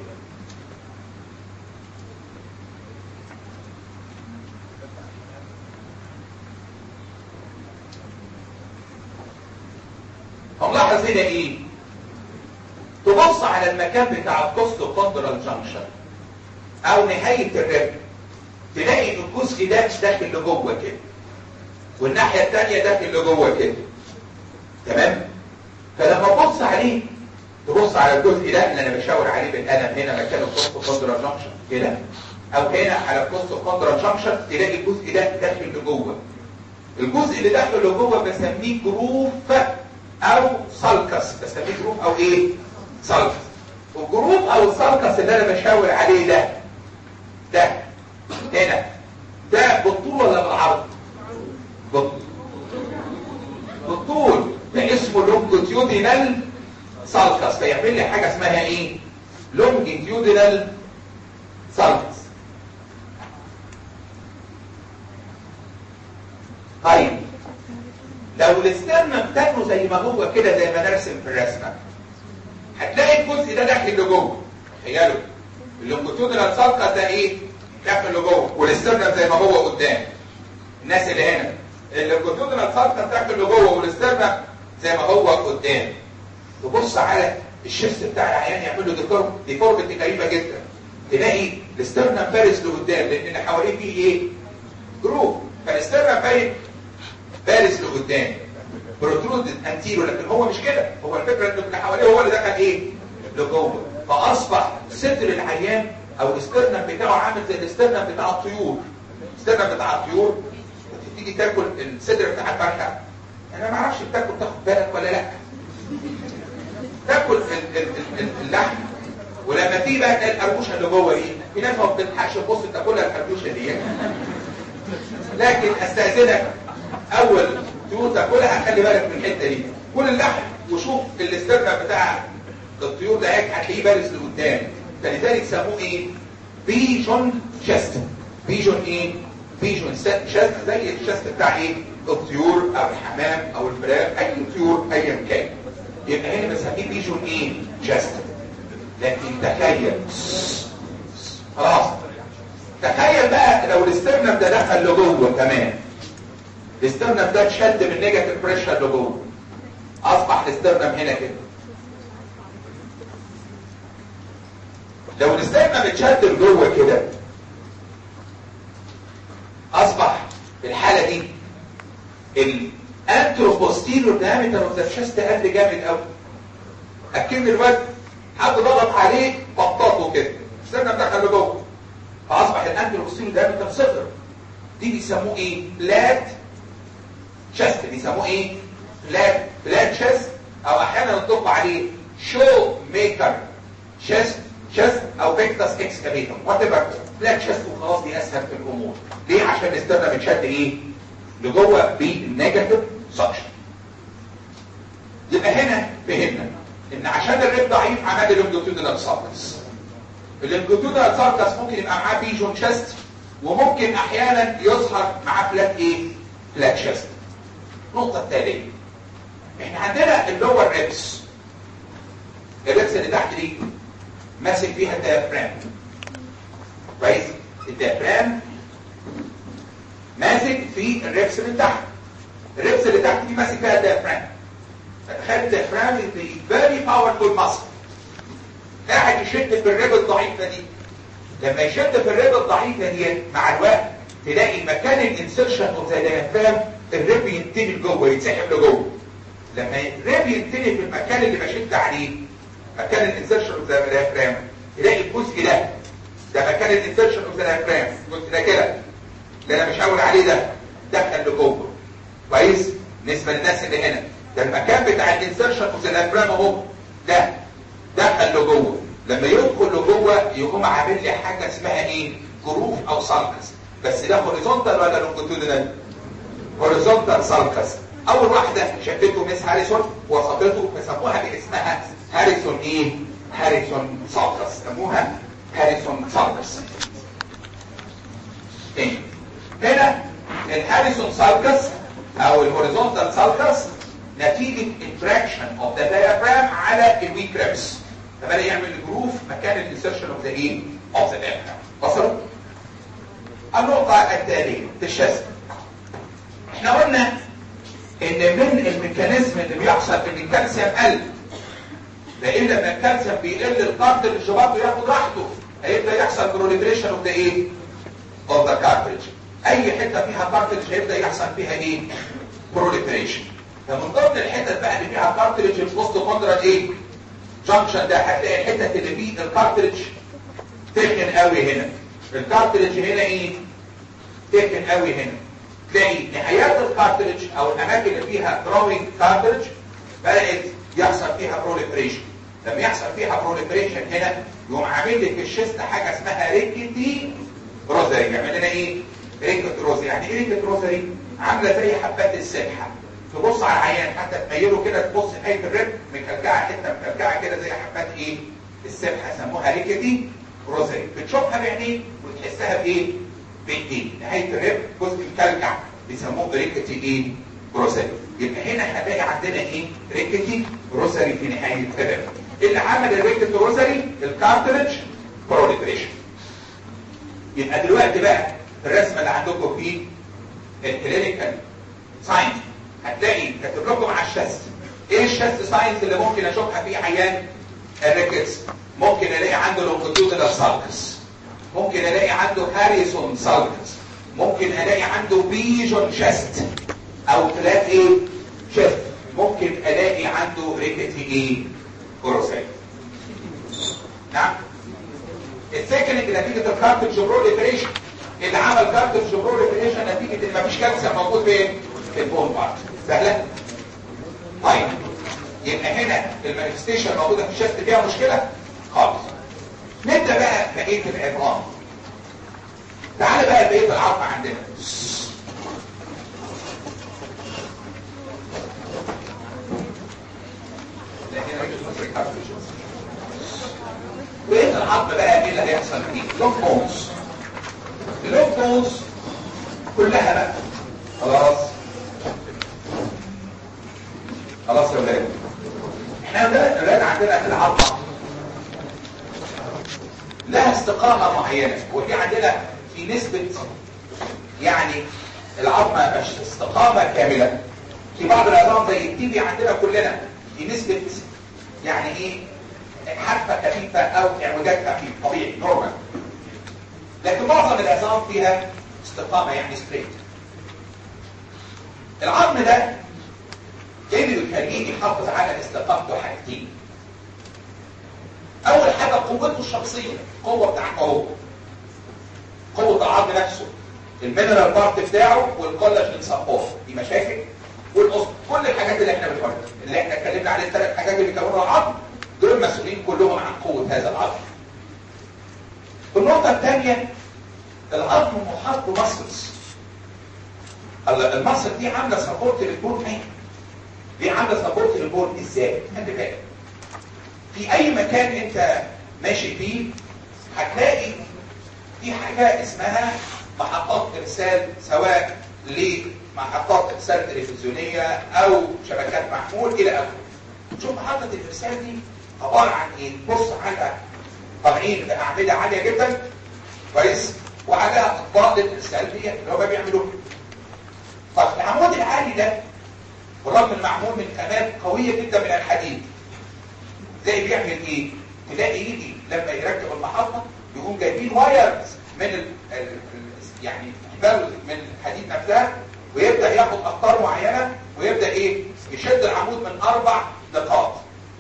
Speaker 2: هنلاحظ هنا ايه تبص على المكان بتاع الكوستو كوندرال جانكشن او نهايه الرب تلاقي الجزء ده داخل لجوه كده والناحيه الثانيه داخل لجوه كده تمام فلما تبص عليه تبص على الجزء ده اللي انا بشاور عليه بالقلم هنا مكان الكوستو كوندرال جانكشن كده او هنا على الكوستو كوندرال جانكشن تلاقي الجزء ده داخل لجوه الجزء اللي داخل لجوه بسميه جروف او سالكس بسميه جروف او ايه سالكس والجروف او السالكس اللي انا بشاور عليه ده ده هنا ده بالطول ولا بالعرض بالطول بالطول ده اسمه لونجيتيودينال سالكس فيعمل لي حاجه اسمها ايه لونجيتيودينال سالكس طيب لو الاسترنم تنه زي ما هو كده زي ما نرسم في الرسمه هتلاقي الجزء ده داخل لجوه تخيلوا اللونجيتيودينال سالكس ده ايه داخل لجوه والاسترنم زي ما هو قدام الناس اللي هنا اللونجيتيودينال سالكس داخل لجوه والاسترنم زي ما هو قدام تبص على الشيست بتاع العيان يعمل له ديفورم ديفورمتي غريبه جدا تلاقي الاسترنم بارز لقدام لان اللي حواليه فيه ايه جروب فالاسترنم باين بارز لقدام بروترودد انتيرو لكن هو مش كده هو الفكره انه اللي حواليه هو اللي دخل ايه لجوه فاصبح صدر العيان او الاسترنم بتاعه عامل زي الاسترنم بتاع الطيور الاسترنم بتاع الطيور تيجي تاكل الصدر بتاع الفرخه انا ما اعرفش بتاكل تاخد بالك ولا لا تاكل ال- ال- ال- اللحم ولما تيجي بقى تلاقي القرموشه اللي جوه دي في ناس ما بتلحقش تبص تاكلها القرموشه دي لكن استاذنك اول تقول تاكلها خلي بالك من الحته دي كل اللحم وشوف الاسترنم بتاع الطيور ده هيك هتلاقيه بارز لقدام فلذلك سموه ايه بيجون شست بيجون ايه بيجون شست زي الشست بتاع ايه الطيور او الحمام او الفراخ اي طيور ايا كان يبقى هنا بنسميه بيجون ايه شست لكن تخيل خلاص تخيل بقى لو الاسترنم ده دخل لجوه كمان الاسترنم ده اتشد من نيجاتيف بريشر لجوه اصبح الاسترنم هنا كده لو الاسترنم اتشد لجوه كده اصبح في الحاله دي الانتروبوستيرو دايمتر اوف ذا تشست قل جامد قوي اكن الواد حد ضغط عليه بطاطه كده الاسترنم دخل لجوه فاصبح الانتروبوستيرو دايمتر صفر دي بيسموه ايه فلات شست بيسموه ايه فلات فلات شست او احيانا نطلق عليه شو ميكر شست شست او بيكتس اكسكافيتور وات ايفر فلات شست وخلاص دي اسهل في الامور ليه عشان الاسترنم اتشد ايه لجوه بالنيجاتيف سكشن يبقى هنا فهمنا ان عشان الريب ضعيف عمل الامبليتيودنال ساركس الامبليتيودنال ساركس ممكن يبقى معاه بيجون شست وممكن احيانا يظهر معاه فلات ايه فلات شست النقطه التاليه احنا عندنا اللور ريبس الريبس اللي تحت دي ماسك فيها الديافرام كويس الديافرام ماسك في الريبس اللي تحت الريبس اللي تحت دي ماسك فيها الديافرام فتخيل الديافرام دي فيري باورفول ماسل قاعد يشد في الريب الضعيفه دي لما يشد في الريب الضعيفه دي مع الوقت تلاقي مكان الانسرشن اوف ذا ديافرام الريب ينتهي لجوه يتسحب لجوه لما الريب ينتهي في المكان اللي بشد عليه مكان الانسرشن اوف ذا ديافرام تلاقي الجزء ده ده مكان الانسرشن اوف ذا ديافرام الجزء ده كده اللي انا مش هقول عليه ده دخل لجوه كويس بالنسبه للناس اللي هنا ده المكان بتاع الانسرشن اوف ذا ديافرام اهو ده دخل لجوه لما يدخل لجوه يقوم عامل لي حاجه اسمها ايه جروف او سالكس بس ده هوريزونتال ولا لونجيتودينال هوريزونتال سالكس اول واحده شدته ميس هاريسون وصفته فسموها باسمها هاريسون ايه هاريسون سالكس سموها هاريسون سالكس تاني هنا الهاريسون سالكس او الهوريزونتال سالكس نتيجة interaction of the diaphragm على الويك ريبس فبدأ يعمل جروف مكان الانسرشن of the ايه of the diaphragm وصلوا؟ النقطة التالية الشست احنا قلنا ان من الميكانيزم اللي بيحصل ان الكالسيوم قل لان لما الكالسيوم بيقل الكارتريج برضه ياخد راحته هيبدا يحصل بروليفريشن اوف ذا ايه؟ اوف ذا كارتريج اي حته فيها كارتريج هيبدا يحصل فيها ايه؟ بروليفريشن فمن ضمن الحتت بقى اللي فيها كارتريج البوست كوندرال ايه؟ جانكشن ده هتلاقي الحتت اللي فيه الكارتريج تخن قوي هنا الكارتريج هنا ايه؟ تخن قوي هنا تلاقي نهايات الكارتريج او الاماكن اللي فيها جروينج كارتريج بدات يحصل فيها بروليفريشن لما يحصل فيها بروليفريشن هنا يقوم عامل لك في الشيست حاجه اسمها ريكتي روزري يعمل لنا ايه؟ ريكت روزري يعني ايه ريكت روزري؟ عامله زي حبات السبحه تبص على العيان حتى تميله كده تبص نهايه الرب مكلكعه حته مكلكعه كده زي حبات ايه؟ السبحه سموها ريكتي روزري بتشوفها بعينيك وتحسها بايه؟ بايديك نهايه الرب جزء مكلكع بيسموه ريكتي ايه؟ روزري يبقى هنا هنلاقي عندنا ايه؟ ريكتي روزري في نهايه الرب اللي عمل الريكتي روزري الكارتريج بروليفريشن يبقى دلوقتي بقى الرسمه اللي عندكم في الكلينيكال ساينس هتلاقي كاتب لكم على الشست ايه الشست ساينس اللي ممكن اشوفها في عيان الريكتس ممكن الاقي عنده لونجيتودينال سالكس ممكن الاقي عنده هاريسون سالكس ممكن الاقي عنده بيجون شيست او فلات ايه شيست ممكن الاقي عنده ريكتي ايه كوروسايت نعم السكند نتيجه الكارتج بروليفريشن اللي عمل كارتج بروليفريشن نتيجه ان مفيش كالسيوم موجود فين في البون بارت سهله طيب يبقى هنا المانيفستيشن موجوده في الشست فيها مشكله خالص نبدا بقى بقيه العظام تعال بقى بقيه العظم عندنا بقيه العظم بقى ايه اللي هيحصل فيه لونج بونز اللونج بونز كلها بقى خلاص خلاص يا ولاد احنا الولاد عندنا في العظمه لها استقامه معينه وفي عندنا في نسبه يعني العظمه مش استقامه كامله في بعض العظام زي التيبي عندنا كلنا في نسبه يعني ايه حرفه خفيفه او اعوجاج خفيف طبيعي نورمال لكن معظم العظام فيها استقامه يعني ستريت العظم ده اللي يخليه يحافظ على استقامته حاجتين اول حاجه قوته الشخصيه القوه بتاعته هو قوه العظم نفسه المينرال بارت بتاعه والكولاجين سبورت دي مشاكل والقصد كل الحاجات اللي احنا بنقولها اللي احنا اتكلمنا عليه الثلاث حاجات اللي كونوا العظم دول مسؤولين كلهم عن قوه هذا العظم النقطه الثانيه العظم محاط بمسلز المسل دي عامله سبورت للبون ايه دي عامله سبورت للبون ازاي خلي بالك في اي مكان انت ماشي فيه هتلاقي في حاجه اسمها محطات ارسال سواء لمحطات ارسال تلفزيونيه او شبكات محمول الى اخره شوف محطه الارسال دي عباره عن ايه بص على طالعين باعمده عاليه جدا كويس وعلى اطباق الارسال دي اللي هم بيعملوها طب العمود العالي ده بالرغم من معمول من خامات قويه جدا من الحديد زي بيعمل ايه تلاقي يجي لما يركب المحطه يقوم جايبين وايرز من ال ال يعني حبال من الحديد نفسها ويبدا ياخد اقطار معينه ويبدا ايه يشد العمود من اربع نقاط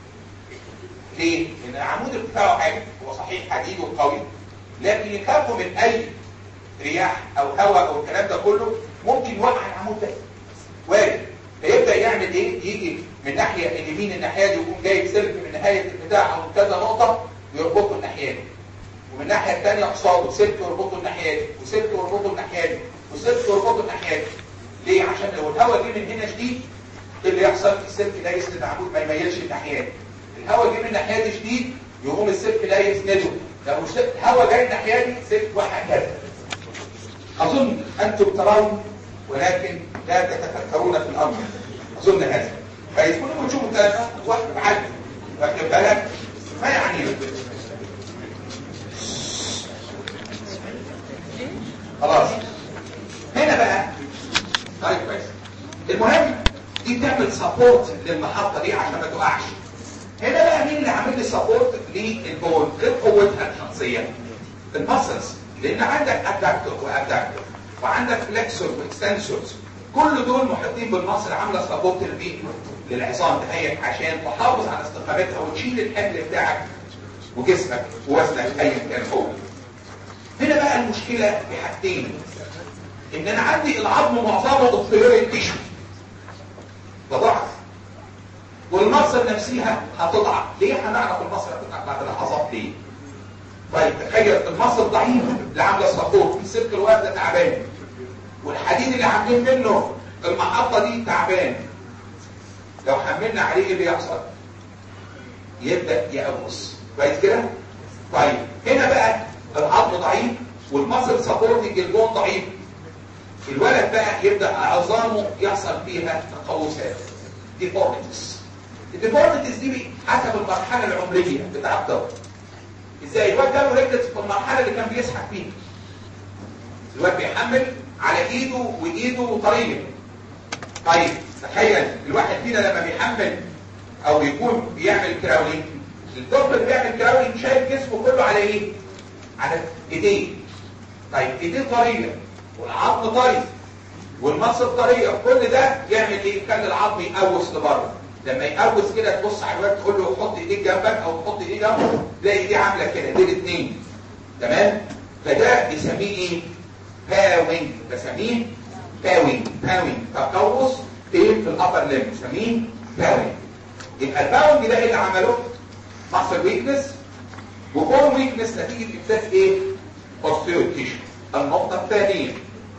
Speaker 2: ليه؟ لان العمود ارتفاعه عالي هو صحيح حديد وقوي لكن يخافوا من اي رياح او هواء او الكلام ده كله ممكن يوقع العمود ده وارد فيبدا يعمل ايه يجي من ناحيه اليمين الناحيه دي ويقوم جايب سلك من نهايه البتاع او كذا نقطه ويربطه الناحيه دي ومن الناحيه الثانيه قصاده سلك يربطه الناحيه دي وسلك يربطه الناحيه دي وسلك يربطه الناحيه دي ليه عشان لو الهواء جه من هنا شديد ايه اللي يحصل السلك ده يسند العمود ما يميلش الناحيه دي الهواء جه من الناحيه دي شديد يقوم السلك ده يسنده لو الهواء جاي الناحيه دي سلك وهكذا اظن انتم ترون ولكن لا تتفكرون في الامر اظن هذا فيكونوا بتشوفوا ثلاثة واحد عدل واخد بالك ما يعني خلاص هنا بقى طيب كويس المهم دي بتعمل سبورت للمحطة دي عشان ما تقعش هنا بقى مين اللي عامل لي سبورت للبول غير قوتها الشخصية المسلز لان عندك ادكتور وادكتور وعندك فلكسور واكستنسورز كل دول محيطين بالمصل عامله سبورت البيت للعظام دهيت عشان تحافظ على استقامتها وتشيل الحمل بتاعك وجسمك ووزنك ايا كان هو هنا بقى المشكله في حاجتين ان انا عندي العظم معظمه اوبتيريال تيشو ده ضعف والمصل نفسها هتضعف ليه هنعرف المصل هتضعف بعد لحظات ليه طيب تخيل المصل ضعيف اللي عامله سبورت السلك الواحد ده تعبان والحديد اللي عاملين منه المحطه دي تعبان لو حملنا عليه ايه اللي يحصل يبدا يقوص كويس كده طيب هنا بقى العظم ضعيف والمصل سبورتنج البون ضعيف الولد بقى يبدا عظامه يحصل فيها تقوسات ديفورميتيز الديفورميتيز دي حسب المرحله العمريه بتاع الطفل ازاي الواد جاله رجلت في المرحله اللي كان بيسحب فيها الواد بيحمل على ايده وايده طريه طيب تخيل الواحد فينا لما بيحمل او يكون بيعمل كراولين الطفل اللي بيعمل كراولين شايف جسمه كله على ايه على ايديه طيب ايديه طريه والعظم طري والمصل طريه كل ده يعمل ايه يخلي العظم يقوس لبره لما يقوس كده تبص على الواد تقول له حط ايديك جنبك او تحط ايديه جنبه تلاقي ايديه عامله كده دي الاثنين تمام فده بيسميه ايه باوينج بسميه باوينج باوينج تقوس فين في الابر ليم بسميه باوينج يبقى الباوينج ده ايه اللي عمله مصل ويكنس وكون ويكنس نتيجه افساس ايه اوستيو تيشو النقطه الثانيه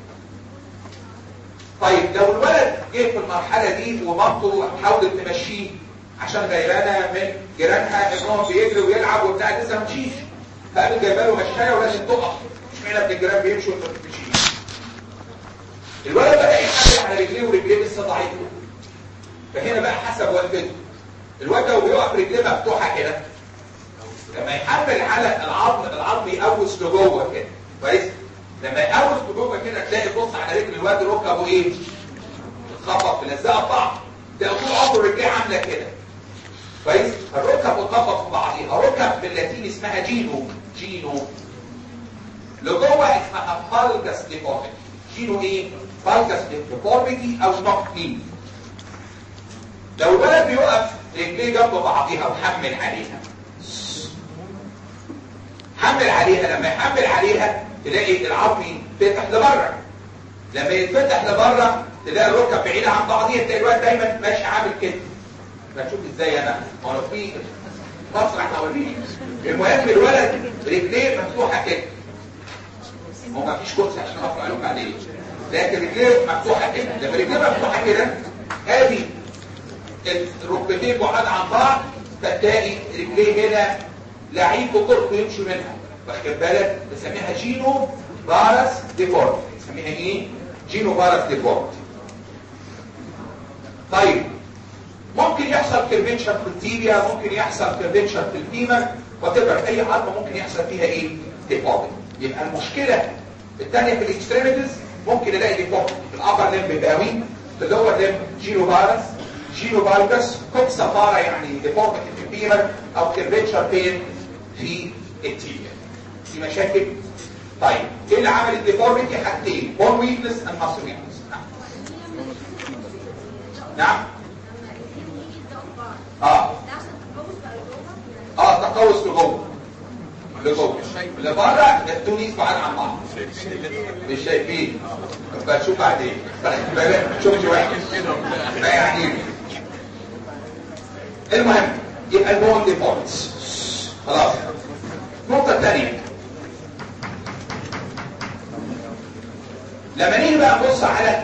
Speaker 2: طيب لو الولد جه في المرحله دي ومامته حاولت تمشيه عشان غيرانه من جيرانها ابنهم بيجري ويلعب وبتاع لسه ما مشيش فقامت جايبه له مشايه ولازم تقف اشمعنى ابن الجيران بيمشي وانت ما بتمشيش الولد بدا يحمل على رجليه ورجليه لسه ضعيفه فهنا بقى حسب والدته الواد لو بيقف رجليه مفتوحه كده لما يحمل على العظم العظم يقوس لجوه كده كويس لما يقوس لجوه كده تلاقي بص على رجل الواد ركبه ايه اتخبط ملزقه في بعض تلاقي طول عمره رجليه عامله كده كويس الركب اتخبط في بعضيها ركب باللاتيني اسمها جينو جينو لجوه اسمها فالجس ديفورميتي جينو ايه فالجس ديفورميتي او نوكتين لو الولد بيقف رجليه جنب بعضيها وحمل عليها حمل عليها لما يحمل عليها تلاقي العظم يتفتح لبره لما يتفتح لبره تلاقي الركب بعيدة عن بعضيها تلاقي الولد دايما ماشي عامل كده فتشوف ازاي انا ما انا في مسرح اوريك المهم الولد رجليه مفتوحه كده هو ما فيش كرسي عشان اقف عليهم عليه لكن رجليه مفتوحه كده لما رجليه مفتوحه كده ادي الركبتين بعاد عن بعض فتلاقي رجليه هنا لعيب وطرق يمشي منها واخد بالك بسميها جينو بارس ديفورت بسميها ايه جينو بارس ديفورت طيب ممكن يحصل كيرفيتشر في التيبيا ممكن يحصل كيرفيتشر في الفيمر وتبقى اي عظمه ممكن يحصل فيها ايه ديفورت يبقى المشكله الثانيه في الاكستريميتيز ممكن الاقي ديفورت في الابر ليمب باوي في اللور ليمب جينو بارس جينو بالجس كوكسا بارا يعني ديفورت في الفيمر او كيرفيتشر فين في التيبيا في مشاكل طيب ايه اللي عمل الديفورميتي حاجتين بون ويكنس اند ماسل ويكنس نعم نعم اه اه تقوس لجوه لجوه لبره التونيس بعاد عن بعض مش شايفين بشوف بعدين شوف واحد ما يعني المهم يبقى البون ديفورمز خلاص النقطة الثانية لما نيجي بقى نبص على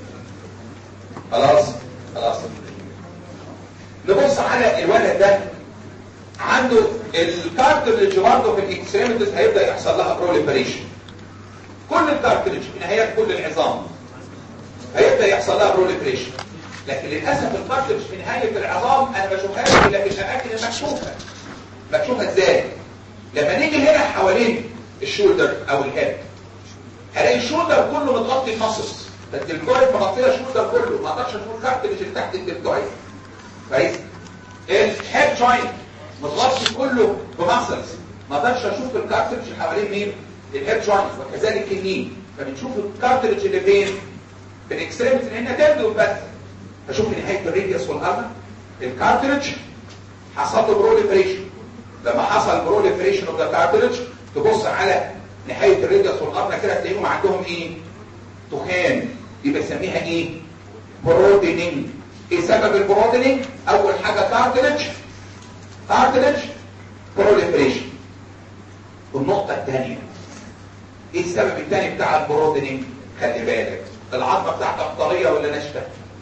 Speaker 2: خلاص خلاص نبص على الولد ده عنده الكارتلج برضه في الاكستريميتيز هيبدا يحصل لها بروليفريشن كل الكارتلج في نهايات كل العظام هيبدا يحصل لها بروليفريشن لكن للاسف الكارتلج في نهايه العظام انا ما بشوفهاش الا في الاماكن المكشوفه مكشوفه ازاي لما نيجي هنا حوالين الشولدر او الهيد هلاقي الشولدر كله متغطي بمصص الدلتويد مغطيه الشولدر كله ما اقدرش اشوف الكارتلج اللي تحت الدلتويد كويس الهيد جوينت متغطي كله بمسلز ما اقدرش اشوف الكارتلج اللي حوالين مين الهيد جوينت وكذلك النين فبنشوف الكارتلج اللي فين في الاكستريمتي لانها تبدو بس اشوف نهايه الريديوس والارم الكارتلج حصل له بروليفريشن لما حصل بروليفريشن اوف ذا كارتلج تبص على نهايه الريديوس والارم كده تلاقيهم عندهم ايه تخان يبقى يسميها ايه برودينينج ايه سبب البرودينينج اول حاجه كارتلج كارتلج بروليفريشن والنقطه الثانيه ايه السبب الثاني بتاع البرودينينج خلي بالك العظمه بتاعتك طريه ولا ناشفه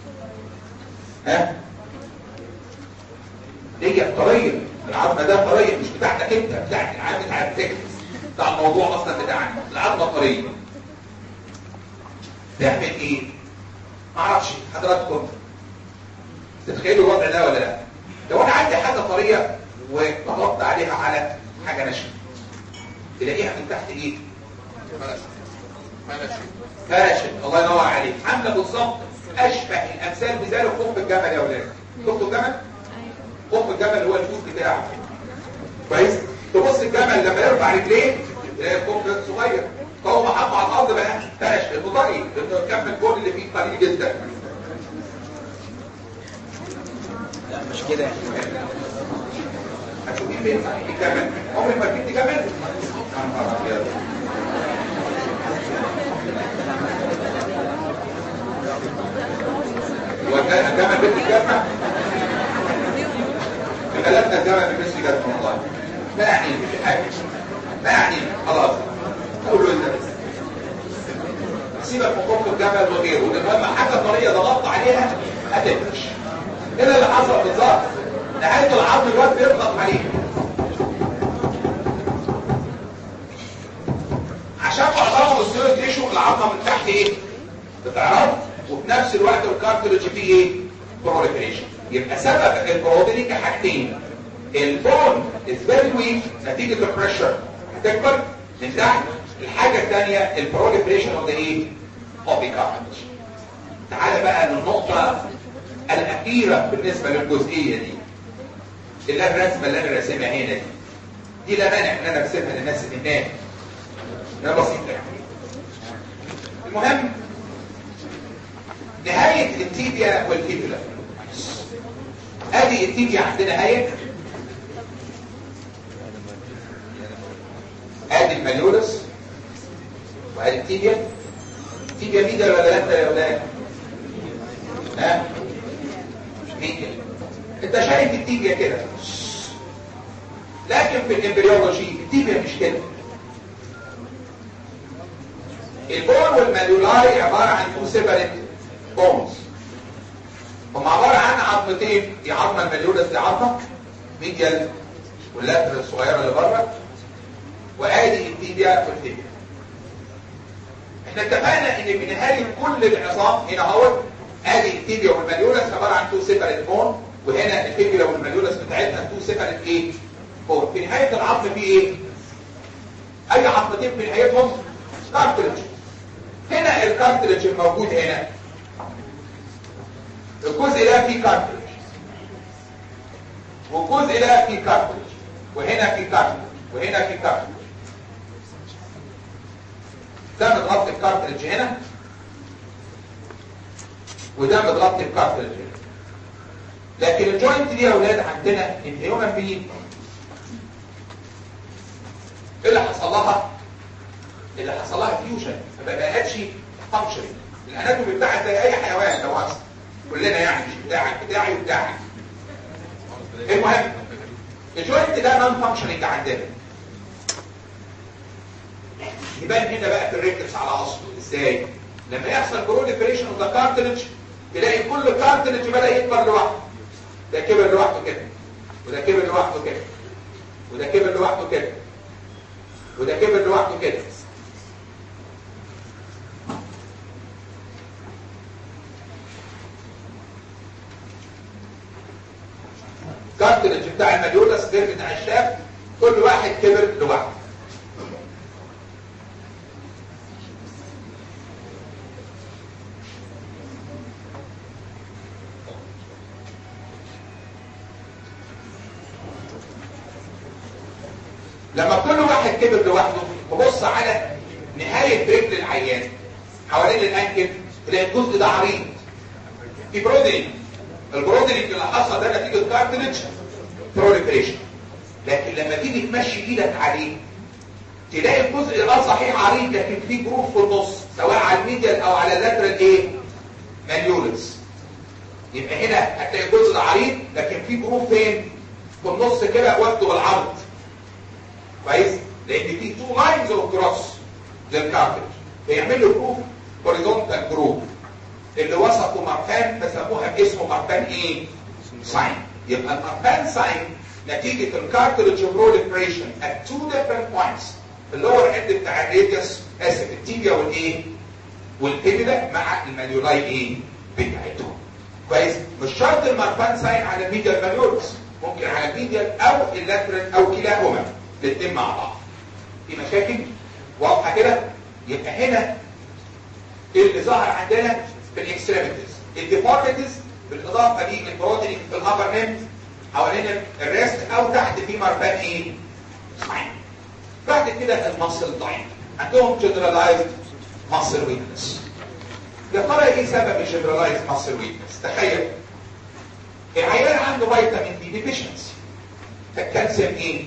Speaker 2: ها هي طريه العظمه ده طريه مش بتاعتك انت بتاعت العام بتاع الفكر بتاع الموضوع اصلا بتاعنا العظمه طريه تعمل ايه ما اعرفش حضراتكم تتخيلوا الوضع ده ولا لا لو انا عندي حاجه طريه وضغطت عليها على حاجه ناشفه تلاقيها من تحت ايه فرشت الله ينور عليك عامله بالظبط اشبه الامثال بذلك خف الجمل يا اولاد شفتوا الجمل خف الجمل اللي هو الفوز بتاعه كويس تبص الجمل لما يرفع رجليه تلاقي الكومبلكس صغير فهو محطه على الارض بقى فرش المضايق لانه كم الكون اللي فيه قليل جدا
Speaker 3: لا مش كده يعني
Speaker 2: هتشوفين فين يكمل عمرك ما جبت كمل يا نهار أبيض. هو كان جامع بنت الجامع غلبنا الجامع في بنت الجامع والله ما يعني مش حاجه ما يعني خلاص قول له انت بس سيبك من خط الجبل وغيره لما حاجه طريه ضغطت عليها هتفرش هنا اللي حصل بالظبط نهايه العظم الواد بيضغط عليه عشان معظمهم السيرو تيشو العظمه من تحت ايه بتعرض وفي نفس الوقت الكارتلج فيه ايه بروليفريشن يبقى سبب البرودينيك حاجتين البون از فيري ويك نتيجه البريشر هتكبر من تحت الحاجه الثانيه البروليفريشن اوف ذا ايه اوف ذا كارتلج تعال بقى للنقطه الاخيره بالنسبه للجزئيه دي اللي أنا الرسمه اللي انا راسمها هنا دي دي لا مانع ان انا ارسمها للناس اللي هناك ده بسيطه يعني المهم نهايه التيبيا والفيبولا ادي التيبيا عندنا نهايه ادي الماليولس وادي التيبيا التيبيا ميدل ولا لا يا ولاد ها ميدل انت شايف التيبيا كده لكن في الامبريولوجي التيبيا مش كده البون والماليولاي عبارة عن تو سيبريت بونز هم عبارة عن عظمتين دي عظمة الماليولس دي عظمة ميديال واللاتر الصغيرة اللي بره وادي التيبيا والتيبيا احنا اتفقنا ان في نهاية كل العظام هنا اهو ادي التيبيا والماليولس عبارة عن تو سيبريت بون وهنا التيبيا والماليولس بتاعتنا تو سيبريت ايه بون في نهاية العظم في ايه اي عظمتين في نهايتهم كارتلج هنا الكارتلج الموجود هنا الجزء ده فيه كارتلج والجزء ده فيه كارتلج وهنا فيه كارتلج وهنا فيه كارتلج ده متغطي الكارتلج هنا وده متغطي الكارتلج هنا لكن الجوينت دي يا اولاد عندنا الهيومن بين ايه اللي حصل لها اللي حصل لها فيوجن ما بقتش فانكشن الاناتومي بتاعها زي اي حيوان لو اصلا كلنا يعني مش بتاعك بتاعي وبتاعك المهم الجوينت ده نون فانكشننج عندنا يبان هنا بقى في الريكتس على اصله ازاي لما يحصل بروليفريشن اوف ذا كارتلج تلاقي كل كارتلج بدا يكبر لوحده ده كبر لوحده كده وده كبر لوحده كده وده كبر لوحده كده وده كبر لوحده كده كارتلج بتاع الماليولس غير بتاع الشاب كل واحد كبر لوحده لما كل واحد كبر لوحده تبص على نهاية رجل العيان حوالين الانكل تلاقي الجزء ده عريض في برودرينج البرودرينج اللي حصل ده نتيجة كارتلج بروليفريشن لكن لما تيجي تمشي ايدك عليه تلاقي الجزء ده صحيح عريض لكن فيه جروف في النص سواء على الميديال او على اللاترال ايه ماليولس يبقى هنا هتلاقي الجزء ده عريض لكن فيه جروف فين في النص كده واخده بالعرض كويس لان في تو لاينز اوف كروس للكارتج بيعمل له جروف هوريزونتال جروف اللي وصفوا مارفان فسموها باسمه مارفان ايه ساين يبقى المارفان ساين نتيجة الكارتلج بروليفريشن at two different points اللور اند بتاع الراديوس اسف التيبيا والايه والبيبيلا مع المانيولاي ايه بتاعتهم كويس مش شرط المارفان ساين على الميديال مانيولس ممكن على الميديال او اللاترال او كلاهما الاثنين مع بعض في مشاكل واضحه كده يبقى هنا اللي ظهر عندنا في الاكستريميتيز الديفورميتيز بالاضافه للبروتين في الابر نيم حوالين الريست او تحت في مرفان ايه ساين بعد كده المصل الضعيف عندهم جنرالايزد مصل ويكنس يا ترى ايه سبب الجنرالايزد مصل ويكنس تخيل العيان عنده فيتامين دي ديفيشنسي فالكالسيوم ايه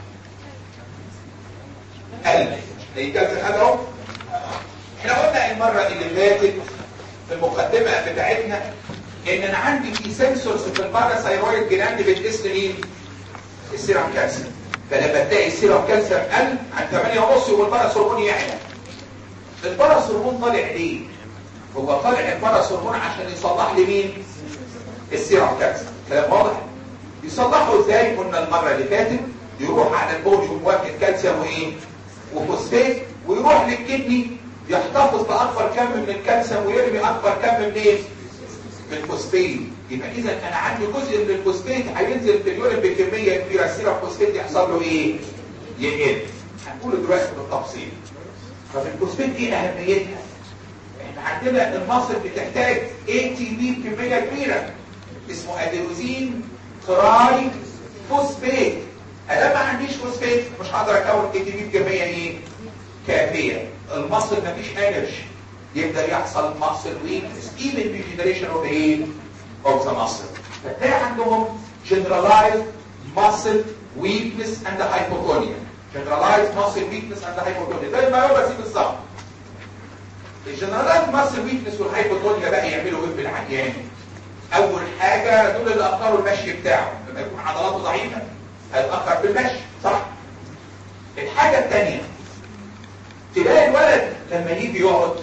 Speaker 2: قل ايه كالسيوم قل اهو احنا قلنا المره اللي فاتت في المقدمه بتاعتنا ان انا عندي في سنسورز في الباراثايرويد جلاند بتقيس مين السيرم كالسيوم فلما تلاقي السيرم كالسيوم قل عن 8 ونص يبقى الباراث هرمون يعلى الباراث هرمون طالع ليه هو طالع الباراث هرمون عشان يصلح لي مين السيرم كالسيوم كلام واضح يصلحه ازاي قلنا المره اللي فاتت يروح على البول يقوم واخد كالسيوم وايه وفوسفات ويروح للكدني يحتفظ باكبر كم من الكالسيوم ويرمي اكبر كم من ايه من الفوسفات يبقى اذا انا عندي جزء من الفوسفات هينزل في اليورين بكميه كبيره السيرم فوسفات يحصل له ايه يقل هنقوله دلوقتي بالتفصيل طب الفوسفات ايه اهميتها احنا عندنا المصل بتحتاج اي تي بي بكميه كبيره اسمه ادينوزين تراي فوسفات انا ما عنديش فوسفات مش هقدر اكون اي تي بي بكميه ايه كافيه المصل مفيش انرجي يبدا يحصل مصل ويكنس even degeneration of the aid of the muscle فتلاقي عندهم generalized muscle weakness and hypotonia generalized muscle weakness and hypotonia زي ما هو بس بالظبط الجنرالايز ماسل ويكنس والهايبوتونيا بقى يعملوا ايه في العيان اول حاجه دول اللي اخروا المشي بتاعه لما يكون عضلاته ضعيفه هيتاخر في المشي صح الحاجه الثانيه تلاقي الولد لما يجي يقعد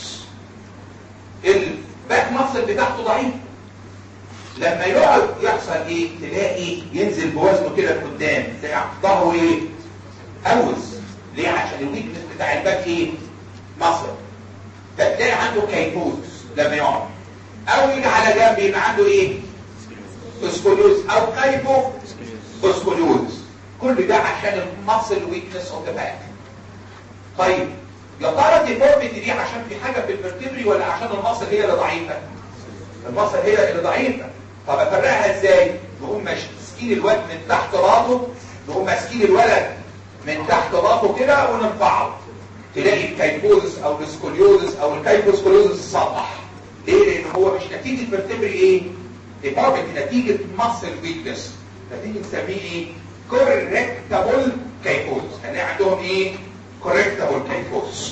Speaker 2: الباك ماسل بتاعته ضعيف لما يقعد يحصل ايه تلاقي ينزل بوزنه كده لقدام تلاقي ظهره ايه اوز ليه عشان الويكنس بتاع الباك ايه ماسل فتلاقي عنده كيبوز لما يقعد او يجي على جنب يبقى عنده ايه اسكوليوز او كيبو اسكوليوز كل ده عشان الماسل ويكنس اوف ذا باك طيب يا ترى الديفورميتي دي عشان في حاجه في الفرتبري ولا عشان المصل هي اللي ضعيفه المصل هي اللي ضعيفه طب افرقها ازاي نقوم ماسكين الواد من تحت باطه نقوم ماسكين الولد من تحت باطه كده ونرفعه تلاقي الكايبوزس او السكوليوزس او الكايبوسكوليوزس صلح ليه لان هو مش نتيجه فرتبري ايه ديفورميتي نتيجه مصل ويكنس نتيجه نسميه ايه كوركتابل كايبوزس هنلاقي عندهم ايه كوركتابل كايفوس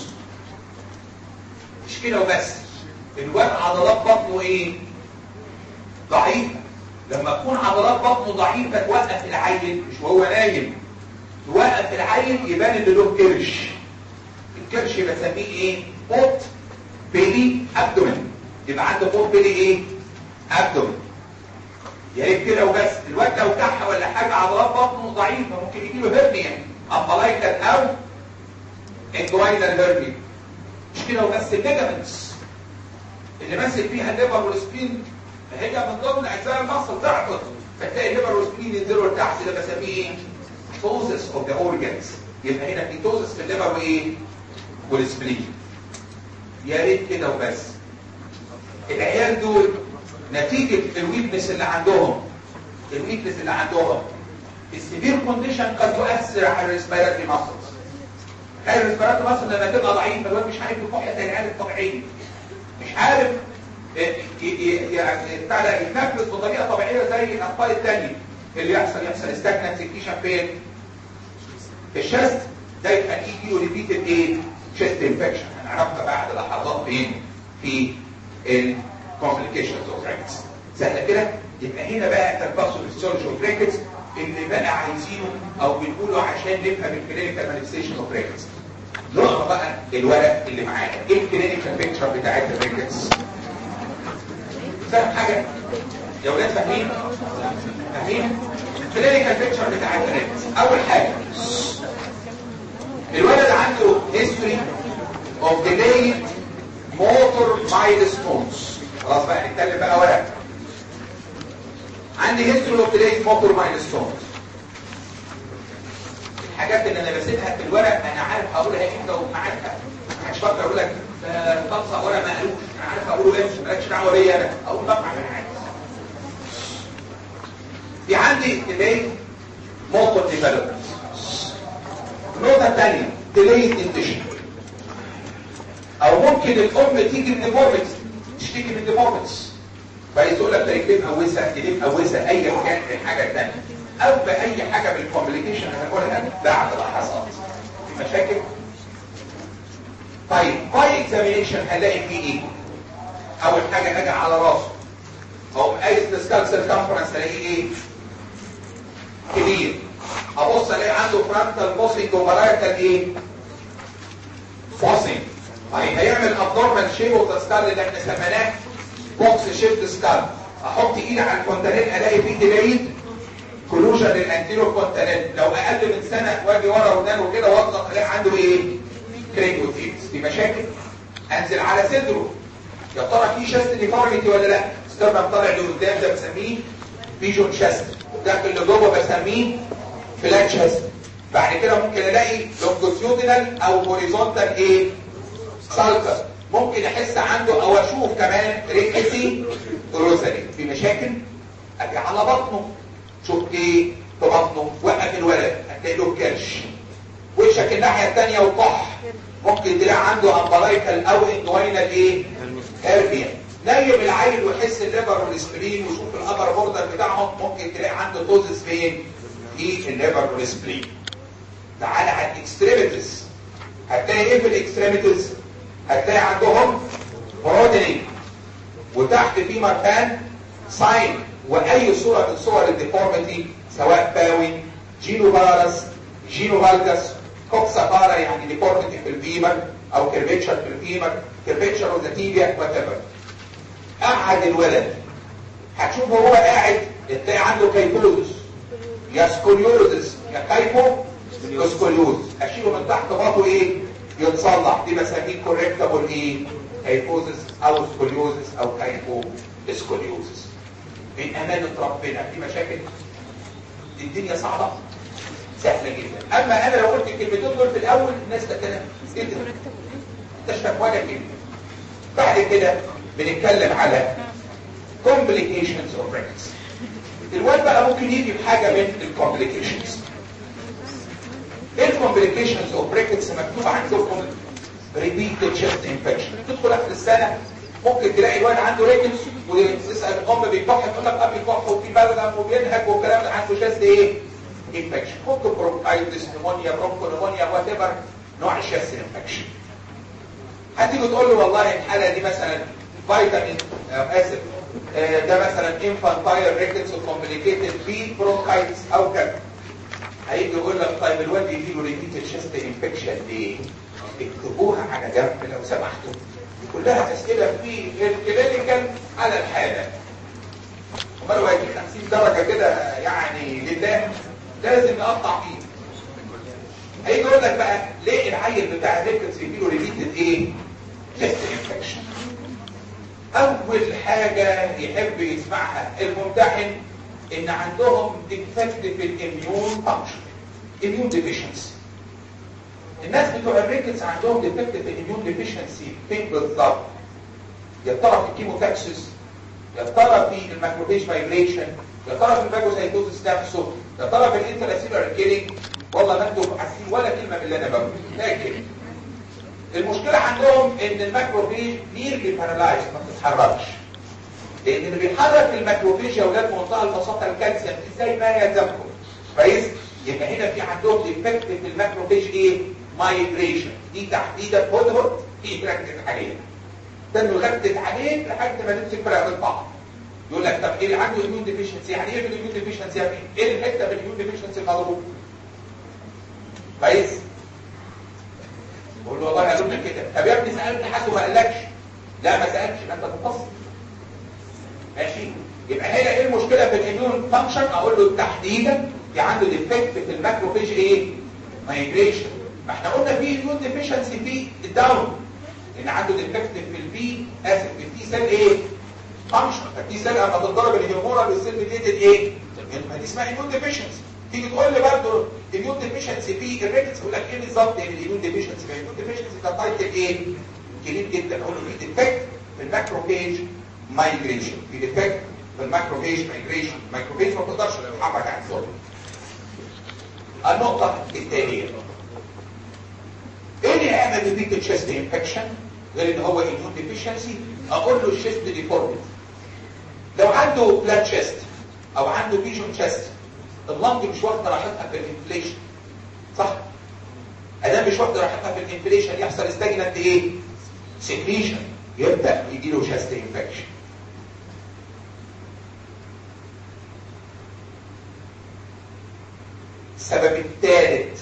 Speaker 2: مش كده وبس الواد عضلات بطنه ايه ضعيفة لما تكون عضلات بطنه ضعيفة توقف العيل مش وهو نايم توقف العيل يبان اللي له كرش الكرش بسميه ايه بوت بيلي ابدومن يبقى عنده بوت بيلي ايه ابدومن يا ريت كده وبس الواد لو كح ولا حاجه عضلات بطنه ضعيفه ممكن يجي له هرنيا امبلايكال او انجوينال هيرني مش كده وبس الليجامنتس اللي ماسك فيها الليفر والسبين هي من ضمن اجزاء المفصل تعقد فتلاقي الليفر والسبين ينزلوا لتحت ده بسميه ايه توزس اوف ذا اورجانز يبقى هنا في توزس في الليفر وايه والسبلين يا ريت كده وبس العيال دول نتيجة الويكنس اللي عندهم الويكنس اللي عندهم السيفير كونديشن قد يؤثر على الريسبيراتري ماسلز هاي الريسبيراتوري ماسل لما تبقى ضعيفه الواد مش عارف يكح زي العيال الطبيعيه مش عارف يعني بتاع ده يتنفس بطريقه طبيعيه زي الاطفال الثانيه اللي يحصل يحصل استاجنانت سكيشن فين في الشست ده يبقى يجي له ريبيتد ايه شيست انفكشن هنعرفها بعد لحظات فين في الكومبليكيشنز اوف ريكتس سهله كده يبقى هنا بقى تلبسوا الفسيولوجي اوف ريكتس اللي بقى عايزينه او بنقوله عشان نفهم الكلينيكال مانيفستيشن اوف ريكتس نقرا بقى الورق اللي معانا ايه الكلينيكال بيكتشر بتاعت الريكتس فاهم حاجه يا ولاد فاهمين فاهمين الكلينيكال بيكتشر بتاعت الريكتس اول حاجه الولد عنده history of delayed motor milestones خلاص بقى نتكلم بقى ورق عندي history of delayed motor milestones الحاجات اللي انا بسيبها في الورق انا عارف هقولها امتى ومعارفها مش فاكر اقول لك تقصى ورق ما قالوش انا عارف اقوله امتى مالكش دعوه بيا انا اقول بقى انا عارف في عندي delayed motor development النقطة الثانية delayed nutrition او ممكن الام تيجي من ديفورميتي تشتكي من ديفورميتس فعايز يقول لك رجليه مقوسه ايديه مقوسه اي كان من حاجه ثانيه او باي حاجه من الكومبليكيشن هنقولها بعد لحظات في مشاكل طيب باي اكزامينيشن هنلاقي فيه ايه اول حاجه اجي على راسه او قايس السكال سيركمفرنس الاقي ايه كبير ابص الاقي عنده فرانتال بوسنج وبرايتال ايه فوسنج طيب هيعمل ابنورمال شيب اوف ذا سكال اللي احنا سميناه بوكس شيفت سكال احط ايدي على الكونتيننت الاقي فيه ديلايد كلوجن للانتيرو كونتيننت لو اقل من سنه واجي ورا ودانه كده واضغط الاقي عنده ايه كرينجوتيبس دي مشاكل انزل على صدره يا ترى في شاست ديفورميتي ولا لا ستيرنم طالع لقدام ده بسميه فيجون شاست ده اللي جوه بسميه فلات شاست بعد كده ممكن الاقي لونجيتيودينال او هوريزونتال ايه سالكر ممكن احس عنده او اشوف كمان ريكسي روزري في مشاكل اجي على بطنه شوف ايه في بطنه وقف الولد هتلاقي له كرش وشك الناحيه الثانيه وقح ممكن تلاقي عنده امبلايكال او اندوينال ايه هيربيا نيم العيل ويحس الليبر والسبلين ويشوف الابر بوردر بتاعهم ممكن تلاقي عنده توزس فين في الليبر والسبلين تعال على الاكستريميتيز هتلاقي ايه في الاكستريميتيز هتلاقي عندهم برودنينج وتحت في مكان ساين واي صوره من صور الديفورميتي سواء باوي جينو فارس جينو فالجس كوكسا فارا يعني ديفورميتي في الفيمر او كيرفيتشر في الفيمر كيرفيتشر اوف ذا تيبيا وات ايفر قعد الولد هتشوف وهو قاعد تلاقي عنده كيفوزس يا سكوليوزس يا كايفو يا سكوليوز اشيله من تحت باطه ايه يتصلح دي بسميه كوريكتابل ايه كيفوزس او سكوليوزس او كايفو سكوليوزس من امانه ربنا في مشاكل الدنيا صعبه سهله جدا اما انا لو قلت الكلمتين دول في الاول الناس تتكلم ايه ده انت شكوانا كده بعد كده بنتكلم على complications of pregnancy الواد بقى ممكن يجي بحاجه من الكومبليكيشنز ايه الكومبليكيشنز اوف بريكتس مكتوب عندكم ريبيتد شيست انفكشن تدخل اخر السنه ممكن تلاقي الواد عنده ريكتس وتسال الام بيكح تقول لك اب بيكح وفي بلغم وبينهج والكلام ده عنده شيست ايه انفكشن ممكن برونكايتس نمونيا برونكو نمونيا وات ايفر نوع الشيست انفكشن هتيجي تقول له والله الحاله دي مثلا فيتامين آه اسف آه ده مثلا انفانتايل ريكتس وكومبليكيتد بي برونكايتس او كذا هيجي يقول لك طيب الواد يجي له ريبيتد شيست انفكشن ليه؟ اكتبوها على جنب لو سمحتوا دي كلها اسئله في الكلينيكال على الحاله امال هو هيجيب 50 درجه كده يعني لله لازم نقطع فيه هيجي يقول لك بقى ليه العيل بتاع الريكتس يجي له ريبيتد ايه؟ شيست انفكشن اول حاجه يحب يسمعها الممتحن ان عندهم ديفكت في الاميون فانكشن اميون ديفيشنسي الناس بتوع الريكتس عندهم ديفكت في الاميون ديفيشنسي فين بالظبط يا ترى في الكيموتاكسس يا ترى في الماكروفيج مايجريشن يا ترى في الفاجوسايتوزس نفسه يا ترى في الانتراسيلر كيلينج والله ما انتم عارفين ولا كلمه من اللي انا بقوله لكن المشكله عندهم ان الماكروفيج نيرلي بارالايز ما بتتحركش لان اللي بيحرك الماكروفيج يا اولاد بمنتهى البساطه الكالسيوم زي ما يلزمكم كويس يبقى هنا في عندهم ديفكت في الماكروفيج ايه مايجريشن دي تحديدا هدهد في ركزت عليها ده انه غدت عليك لحد ما تمسك فرق البعض يقول لك طب ايه اللي عنده اميون ديفيشنسي يعني ايه الاميون ديفيشنسي يعني ايه الحته في الاميون ديفيشنسي المضروب كويس بقول له والله قالوا لنا كده طب يا ابني سالت حد وما قالكش لا ما سالتش انت متصل ماشي يبقى هنا ايه المشكله في الاميون فانكشن اقول له تحديدا في عنده ديفكت في الماكروفيج ايه مايجريشن ما احنا قلنا في اميون ديفيشنسي في الداون ان عنده ديفكت في البي اسف في التي سيل ايه فانكشن التي سيل اما تتضرب الهرمونال والسيل ميديتد ايه ما دي اسمها اميون ديفيشنسي تيجي تقول لي برضه اميون ديفيشنسي في الريكتس يقول لك ايه بالظبط يعني الاميون ديفيشنسي الاميون ديفيشنسي ده تايتل ايه كبير جدا اقول له في ديفكت في الماكروفيج مايجريشن في ديفكت في الماكروفيج مايجريشن الماكروفيج ما تقدرش تتحرك عن الصوت النقطة الثانية لي اعمل ريبيتد شيست انفكشن غير ان هو اميون ديفيشنسي اقول له الشيست ديفورميتي لو عنده بلاد شيست او عنده بيجون شيست اللنج مش واخده راحتها في الانفليشن صح ادام مش واخده راحتها في الانفليشن يحصل استجنت ايه سكريشن يبدا يجي له شيست انفكشن السبب الثالث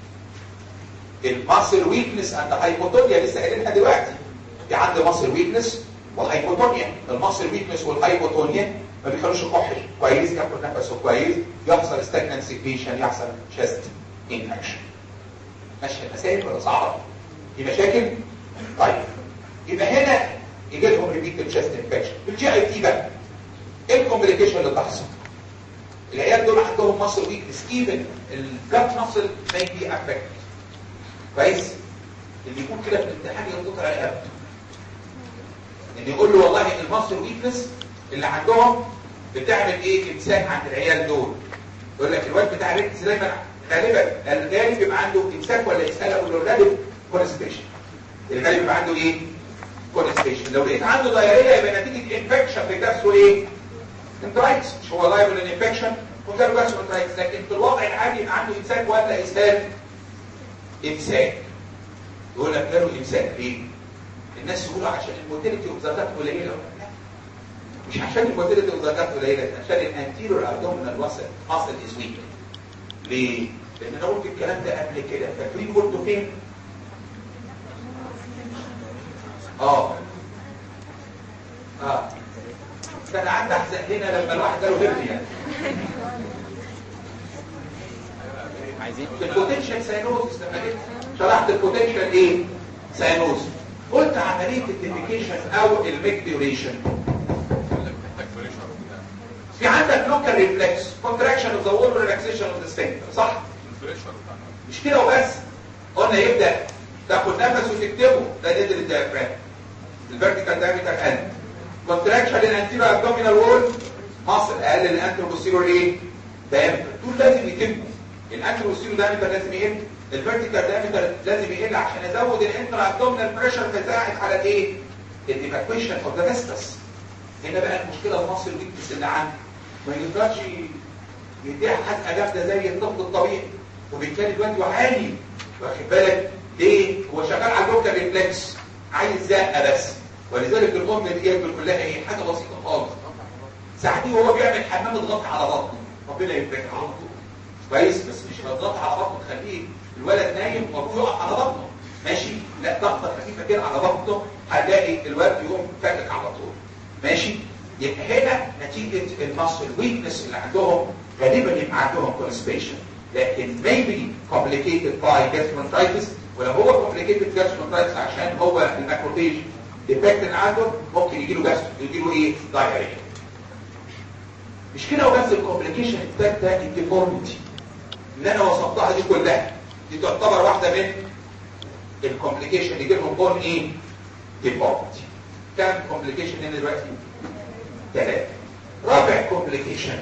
Speaker 2: الماسل ويكنس اند هايبوتونيا لسه قايلينها دلوقتي في عندي ماسل ويكنس وهايبوتونيا الماسل ويكنس والهايبوتونيا ما بيخلوش الكحل كويس ياخد نفسه كويس يحصل استجنان سكريشن يحصل شيست انفكشن ماشي مسائل ولا صعبه دي مشاكل طيب يبقى هنا يجي لهم ريبيت شيست انفكشن الجي اي تي بقى ايه الكومبليكيشن اللي بتحصل العيال دول عندهم ماسل ويكنس ايفن الجات ماسل may be affected كويس اللي يكون كده في الامتحان يربط على رقبته ان يقول له والله الماسل ويكنس اللي عندهم بتعمل ايه امساك عند العيال دول يقول لك الواد بتاع ريكس دايما غالبا الغالب بيبقى عنده امساك ولا اسهال اقول له الغالب كونستيشن الغالب بيبقى عنده ايه كونستيشن لو لقيت عنده دايريه يبقى نتيجه انفكشن في نفسه ايه انترايتس مش هو لايبل انفكشن وجاله جاله انترايتس لكن في الوضع العادي يبقى عنده امساك ولا اسهال امساك يقول لك جاله امساك ليه الناس يقولوا عشان الموتيليتي اوف ذا قليله لا مش عشان الموتيليتي اوف ذا قليله عشان الانتيريور ابدومينال واسل ماسل از ويك ليه لان انا قلت الكلام ده قبل كده فاكرين قلته فين اه اه كان عندي احزان هنا لما الواحد جاله هبل يعني
Speaker 3: عايزين
Speaker 2: البوتنشال ساينوز لما جيت شرحت البوتنشال ايه ساينوز قلت عمليه الديفيكيشن او الميك ديوريشن في عندك لوكال ريفلكس كونتراكشن اوف ذا وول ريلاكسيشن اوف ذا سفنكتر صح مش كده وبس قلنا يبدا تاخد نفس وتكتبه ده نزل الديافرام الفيرتيكال دايمتر اند كونتراكشن للانتيرو ابدومينال وول مصر اقل الانترو بوستيرور ايه دايمتر دول لازم يتموا الانترو بوستيرور دايمتر لازم يقل الفيرتيكال دايمتر لازم يقل عشان ازود الانترا ابدومينال بريشر فيساعد على الايه الايفاكويشن اوف ذا فيستس هنا بقى المشكله المصري الويكنس اللي عندي ما يقدرش يديها حزقه جامده زي الطفل الطبيعي وبالتالي دلوقتي وعالي واخد بالك ليه هو شغال على اللوكال ريفلكس عايز زقه بس ولذلك الام دي ياكل كلها ايه حاجه بسيطه خالص ساعتين وهو بيعمل حمام اضغط على بطنه ربنا يبارك على طول كويس بس مش اضغط على بطنه تخليه الولد نايم وابوه يقع على بطنه ماشي لا ضغطه خفيفه كده على بطنه هتلاقي الولد يقوم فاتك على طول ماشي يبقى هنا نتيجه المصل ويكنس اللي عندهم غالبا يبقى عندهم كونسبيشن لكن maybe complicated by gastroenteritis ولو هو complicated gastroenteritis عشان هو الماكروفيج ديفكت عنده ممكن يجي له جاسترو يجي له ايه دايريا مش كده وبس الكومبليكيشن الثالثه الديفورميتي اللي انا وصفتها دي كلها دي تعتبر واحده من الكومبليكيشن اللي جيلهم بون ايه ديفورميتي كام كومبليكيشن هنا دلوقتي ثلاثه رابع كومبليكيشن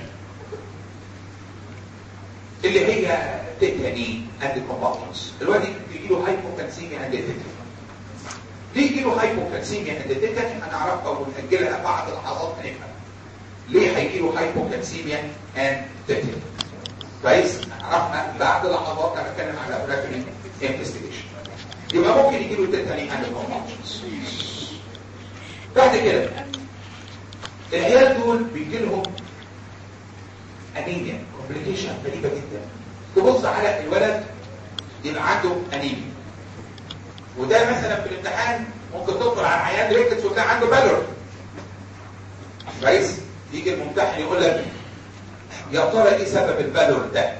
Speaker 2: اللي هي تيتاني اند كومباتنس الواد يجي له هايبوكالسيميا اند تيتاني ليه يجي له هايبوكالسيميا اند تيتاني هنعرفها ونأجلها بعد لحظات نفهم ليه هيجي له هايبوكالسيميا اند تيتاني كويس عرفنا بعد لحظات انا بتكلم على اوريفري انفستيجيشن يبقى ممكن يجي له تيتاني اند كومباتنس بعد كده العيال دول بيجي لهم انيميا كومبليكيشن غريبه جدا تبص على الولد يبقى عنده انيميا وده مثلا في الامتحان ممكن تدخل على عيان ريكتس وتلاقي عنده بالور كويس يجي الممتحن يقول لك يا ترى ايه سبب البالور ده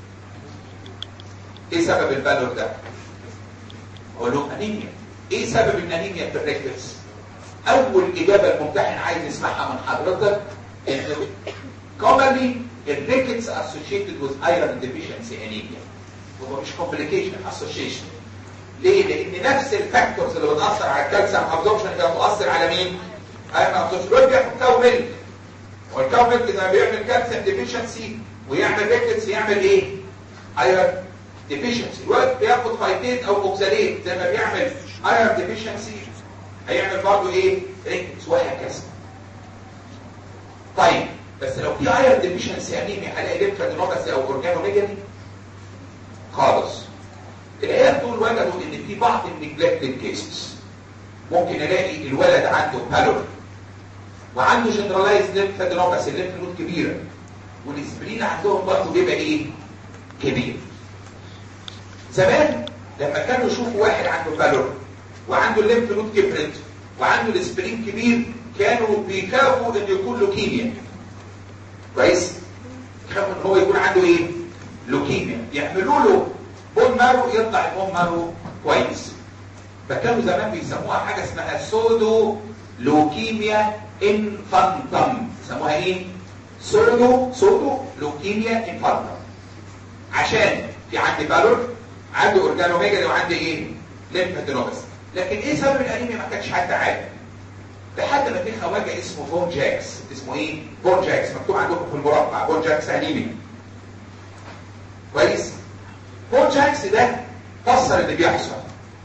Speaker 2: ايه سبب البالور ده اقول له انيميا ايه سبب الانيميا في الريكتس اول اجابه الممتحن عايز يسمعها من حضرتك انه commonly الريكتس associated with iron deficiency anemia وهو مش complication association ليه؟ لان نفس الفاكتورز اللي بتاثر على الكالسيوم ابزوربشن هي بتاثر على مين؟ ايرون ابزوربشن بياخد كاو ميلك والكاو ميلك ده بيعمل كالسيوم ديفيشنسي ويعمل ريكتس يعمل ايه؟ ايرون ديفيشنسي الولد بياخد فايتين او اوكساليت زي ما بيعمل ايرون ديفيشنسي هيعمل برضه ايه ريكتس وهكذا طيب بس لو في ايرون ديفيشنسي انيميا هلاقي ليمفادينوباثي او اورجانوميجالي خالص العيال دول وجدوا ان في بعض النجلكتد كيسز ممكن الاقي الولد عنده بالور وعنده جنرالايز ليمفادينوباثي الليمف نود كبيره والاسبرين عندهم برضه بيبقى ايه كبير زمان لما كانوا يشوفوا واحد عنده بالور وعنده الليمف نود كبرت وعنده الاسبرين كبير كانوا بيخافوا ان يكون لوكيميا كويس يخافوا ان هو يكون عنده ايه لوكيميا يعملوا له بون مارو يطلع البون مارو كويس فكانوا زمان بيسموها حاجه اسمها سودو لوكيميا انفانتم يسموها ايه سودو سودو لوكيميا انفانتم عشان في عندي بالور عنده اورجانوميجالي وعندي ايه ليمفادينوباثي لكن ايه سبب الانيميا ما كانش حد عارف لحد ما في خواجه اسمه بون جاكس اسمه ايه بون جاكس مكتوب عندكم في المربع بون جاكس انيميا كويس بون جاكس ده فسر اللي بيحصل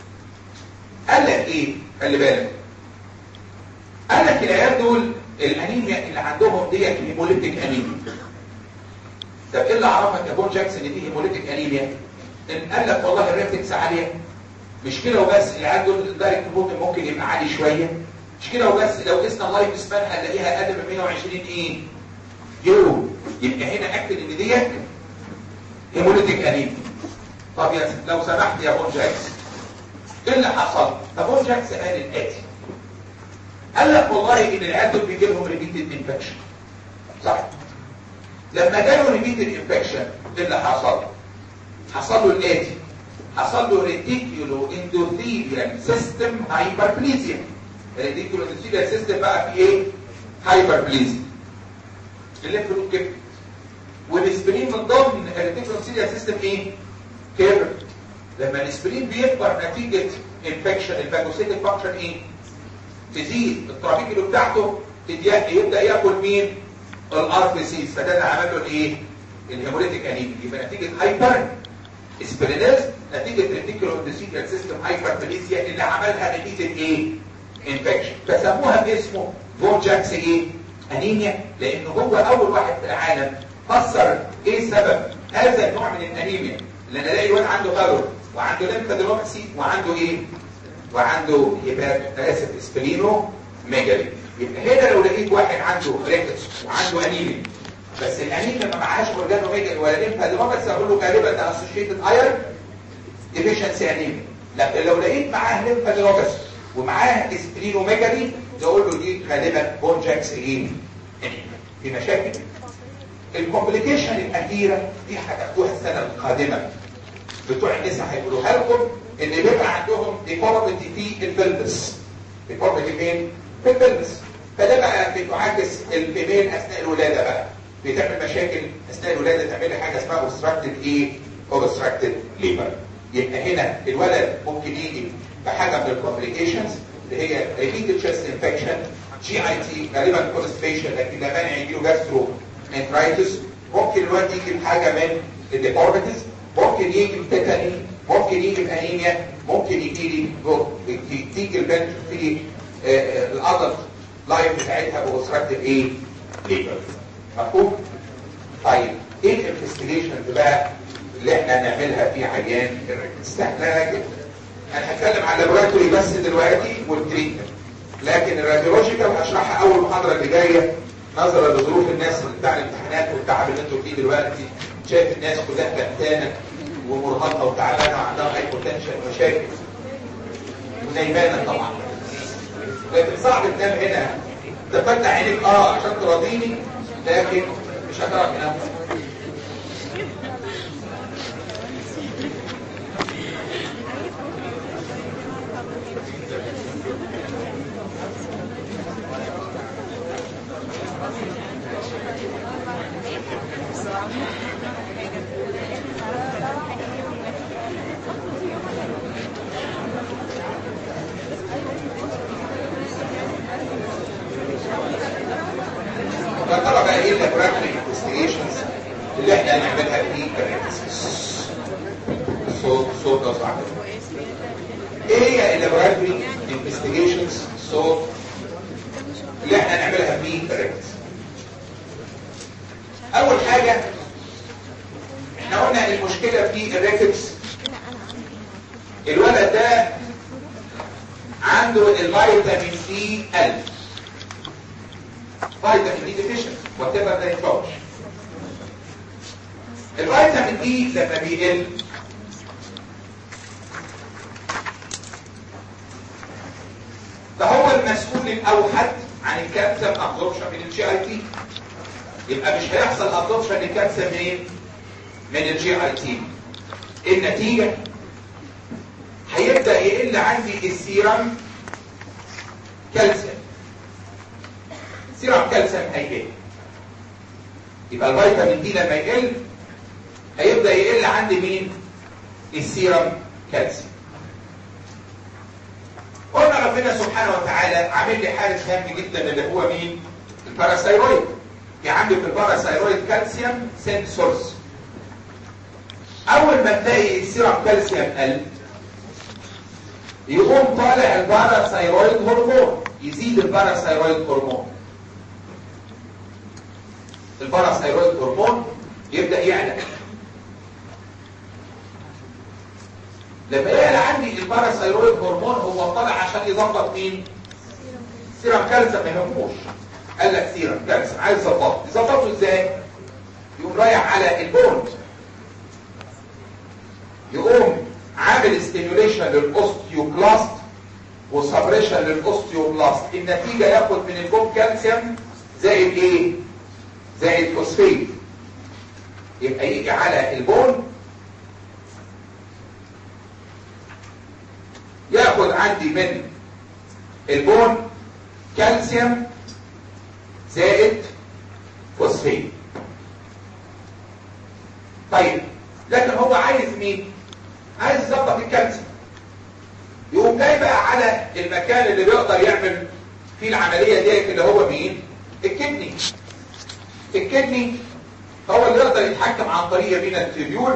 Speaker 2: قال لك ايه خلي بالك قال لك العيال دول الانيميا اللي عندهم ديت هيموليتيك انيميا طب ايه اللي عرفك يا بون جاكس ان دي هيموليتيك انيميا ان قال لك والله الريتكس عاليه مش كده وبس العيال دول دايركت بوتن ممكن يبقى عالي شويه مش كده وبس لو قسنا اللايف سبان هنلاقيها اقل من 120 ايه يوم يبقى هنا اكد ان ديت هيموليتيك انيميا طب يا لو سمحت يا بون جاكس ايه اللي حصل طب بون جاكس قال الاتي قال لك والله ان العيال دول بيجي لهم ريبيتد انفكشن صح لما جاله ريبيتد انفكشن ايه اللي حصل حصل له الاتي حصل له ريتيكيولو اندوثيليال سيستم هايبربليزيا الريتيكيولو اندوثيليال سيستم بقى فيه ايه هايبربليزيا الليمف نود كبر والاسبرين من ضمن الريتيكيولو اندوثيليال سيستم ايه كبر لما الاسبرين بيكبر نتيجه انفكشن الفاجوسيتك فانكشن ايه تزيد الترابيكيولو بتاعته تضيق يبدا ياكل مين الار بي سيز فده اللي عمل له الايه الهيموليتيك انيميا يبقى نتيجه هايبر اسبريناز نتيجه ريتيكولو اندوثيليال سيستم هايبربليزيا اللي عملها نتيجه ايه انفكشن فسموها باسمه فون جاكس ايه انيميا لان هو اول واحد في العالم فسر ايه سبب هذا النوع من الانيميا اللي انا الاقي واد عنده بالور وعنده ليمفادينوباثي وعنده ايه وعنده هيبات اسف اسبرينو ميجالي يبقى هنا لو لقيت واحد عنده ريكتس وعنده انيميا بس الانيميا ما معهاش اورجانو ميجالي ولا ليمفادينوباثي اقول له غالبا ده اسوشيتد ايرن ديفيشنسي انيميا لكن لو لقيت معاه ليمفادينوباثي ومعاه اسبرينو ميجالي تقول له دي غالبا بون جاكس ايه في مشاكل الكومبليكيشن الاخيره دي هتاخدوها السنه القادمه بتوع النساء هيقولوها لكم ان بيبقى عندهم ديفورميتي في البلبس ديفورميتي فين في البلبس فده بقى بتعاكس الفيميل اثناء الولاده بقى بتعمل مشاكل اثناء الولاده تعمل حاجه اسمها اوبستراكتد ايه اوبستراكتد ليبر يبقى هنا الولد ممكن يجي بحاجه من الكومبليكيشنز اللي هي ريبيتد تشست انفكشن جي اي تي غالبا كونستيشن لكن لا مانع يجي له جاسترو انترايتس ممكن الولد يجي بحاجه من الديفورميتيز ممكن يجي بتيتاني ممكن يجي بانيميا ممكن يجي لي تيجي البنت في الادلت لايف بتاعتها باوستراكتيف ايه ليبر مفهوم طيب ايه الانفستيجيشن بقى اللي احنا هنعملها في عيان الريكس سهله جدا انا هتكلم على اللابوراتوري بس دلوقتي والتريتمنت لكن الراديولوجيكال هشرحها اول محاضره اللي جايه نظرا لظروف الناس بتاع الامتحانات والتعب اللي انتوا فيه دلوقتي شايف الناس كلها بهتانه ومرهقه وتعبانه وعندها هايبوتنشن ومشاكل ونايمانه طبعا لكن صعب تنام هنا تفتح عينيك اه عشان تراضيني لكن مش هتعرف تنام يا ترى بقى ايه اللابوراتوري انفستيجيشنز اللي احنا هنعملها في الريكسس الفيتامين دي قل فيتامين دي ديفيشنت وات ايفر ذا يتوش الفيتامين دي لما بيقل ده هو المسؤول الاوحد عن الكالسيوم ابزوربشن من الجي اي تي يبقى مش هيحصل ابزوربشن للكالسيوم منين من الجي اي تي النتيجه هيبدا يقل عندي السيرم كالسيوم سيرم كالسيوم هيقل يبقى الفيتامين دي لما يقل هيبدا يقل عندي مين السيرم كالسيوم قلنا ربنا سبحانه وتعالى عامل لي حارس هام جدا اللي هو مين الباراسايرويد في عندي في الباراسايرويد كالسيوم سنسورز اول ما تلاقي السيرم كالسيوم قل يقوم طالع الباراسايرويد هرمون يزيد الباراسايرويد هرمون الباراسايرويد هرمون يبدا يعلى لما يعلى عندي الباراسايرويد هرمون هو طالع عشان يظبط مين سيرم كالسيوم ما يهموش قال لك سيرم كالسيوم عايز يظبطه يظبطه ازاي يقوم رايح على البوند يقوم عامل ستيميوليشن للاوستيوبلاست وسبريشن للاوستيوبلاست النتيجه ياخد من البوم كالسيوم زائد ايه زائد فوسفيت يبقى يجي على البون ياخد عندي من البون كالسيوم زائد فوسفيت طيب لكن هو عايز مين عايز يظبط الكالسيوم يقوم جاي بقى على المكان اللي بيقدر يعمل فيه العمليه ديت اللي هو مين الكدني الكدني هو اللي يقدر يتحكم عن طريق بين التريبيول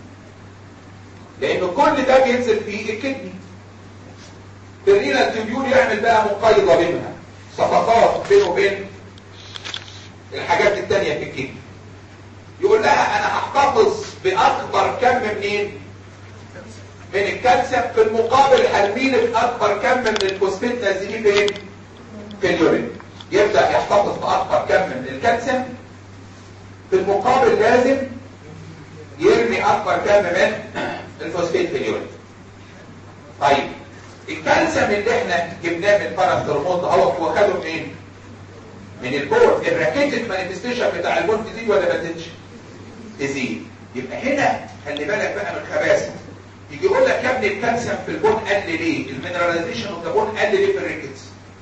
Speaker 2: لانه كل ده بينزل في الكدني الرينال تيوبيول يعمل بقى مقايضه بينها صفقات بينه وبين الحاجات التانية في الكدني يقول لها انا هحتفظ باكبر كم منين من الكالسيوم في المقابل هرميل باكبر كم من الفوسفات نازلين فين في اليورين يبدا يحتفظ باكبر كم من الكالسيوم في المقابل لازم يرمي اكبر كم من الفوسفات في اليورين طيب الكالسيوم اللي احنا جبناه من باراثرمون ده هو واخده منين من البول الراكيتد مانيفستيشن بتاع البول تزيد ولا ما تزيدش تزيد يبقى هنا خلي بالك بقى من الخباثه يجي يقول لك يا ابني الكالسيوم في البون قل ليه المينراليزيشن اوف ذا بون قل ليه في الريكتس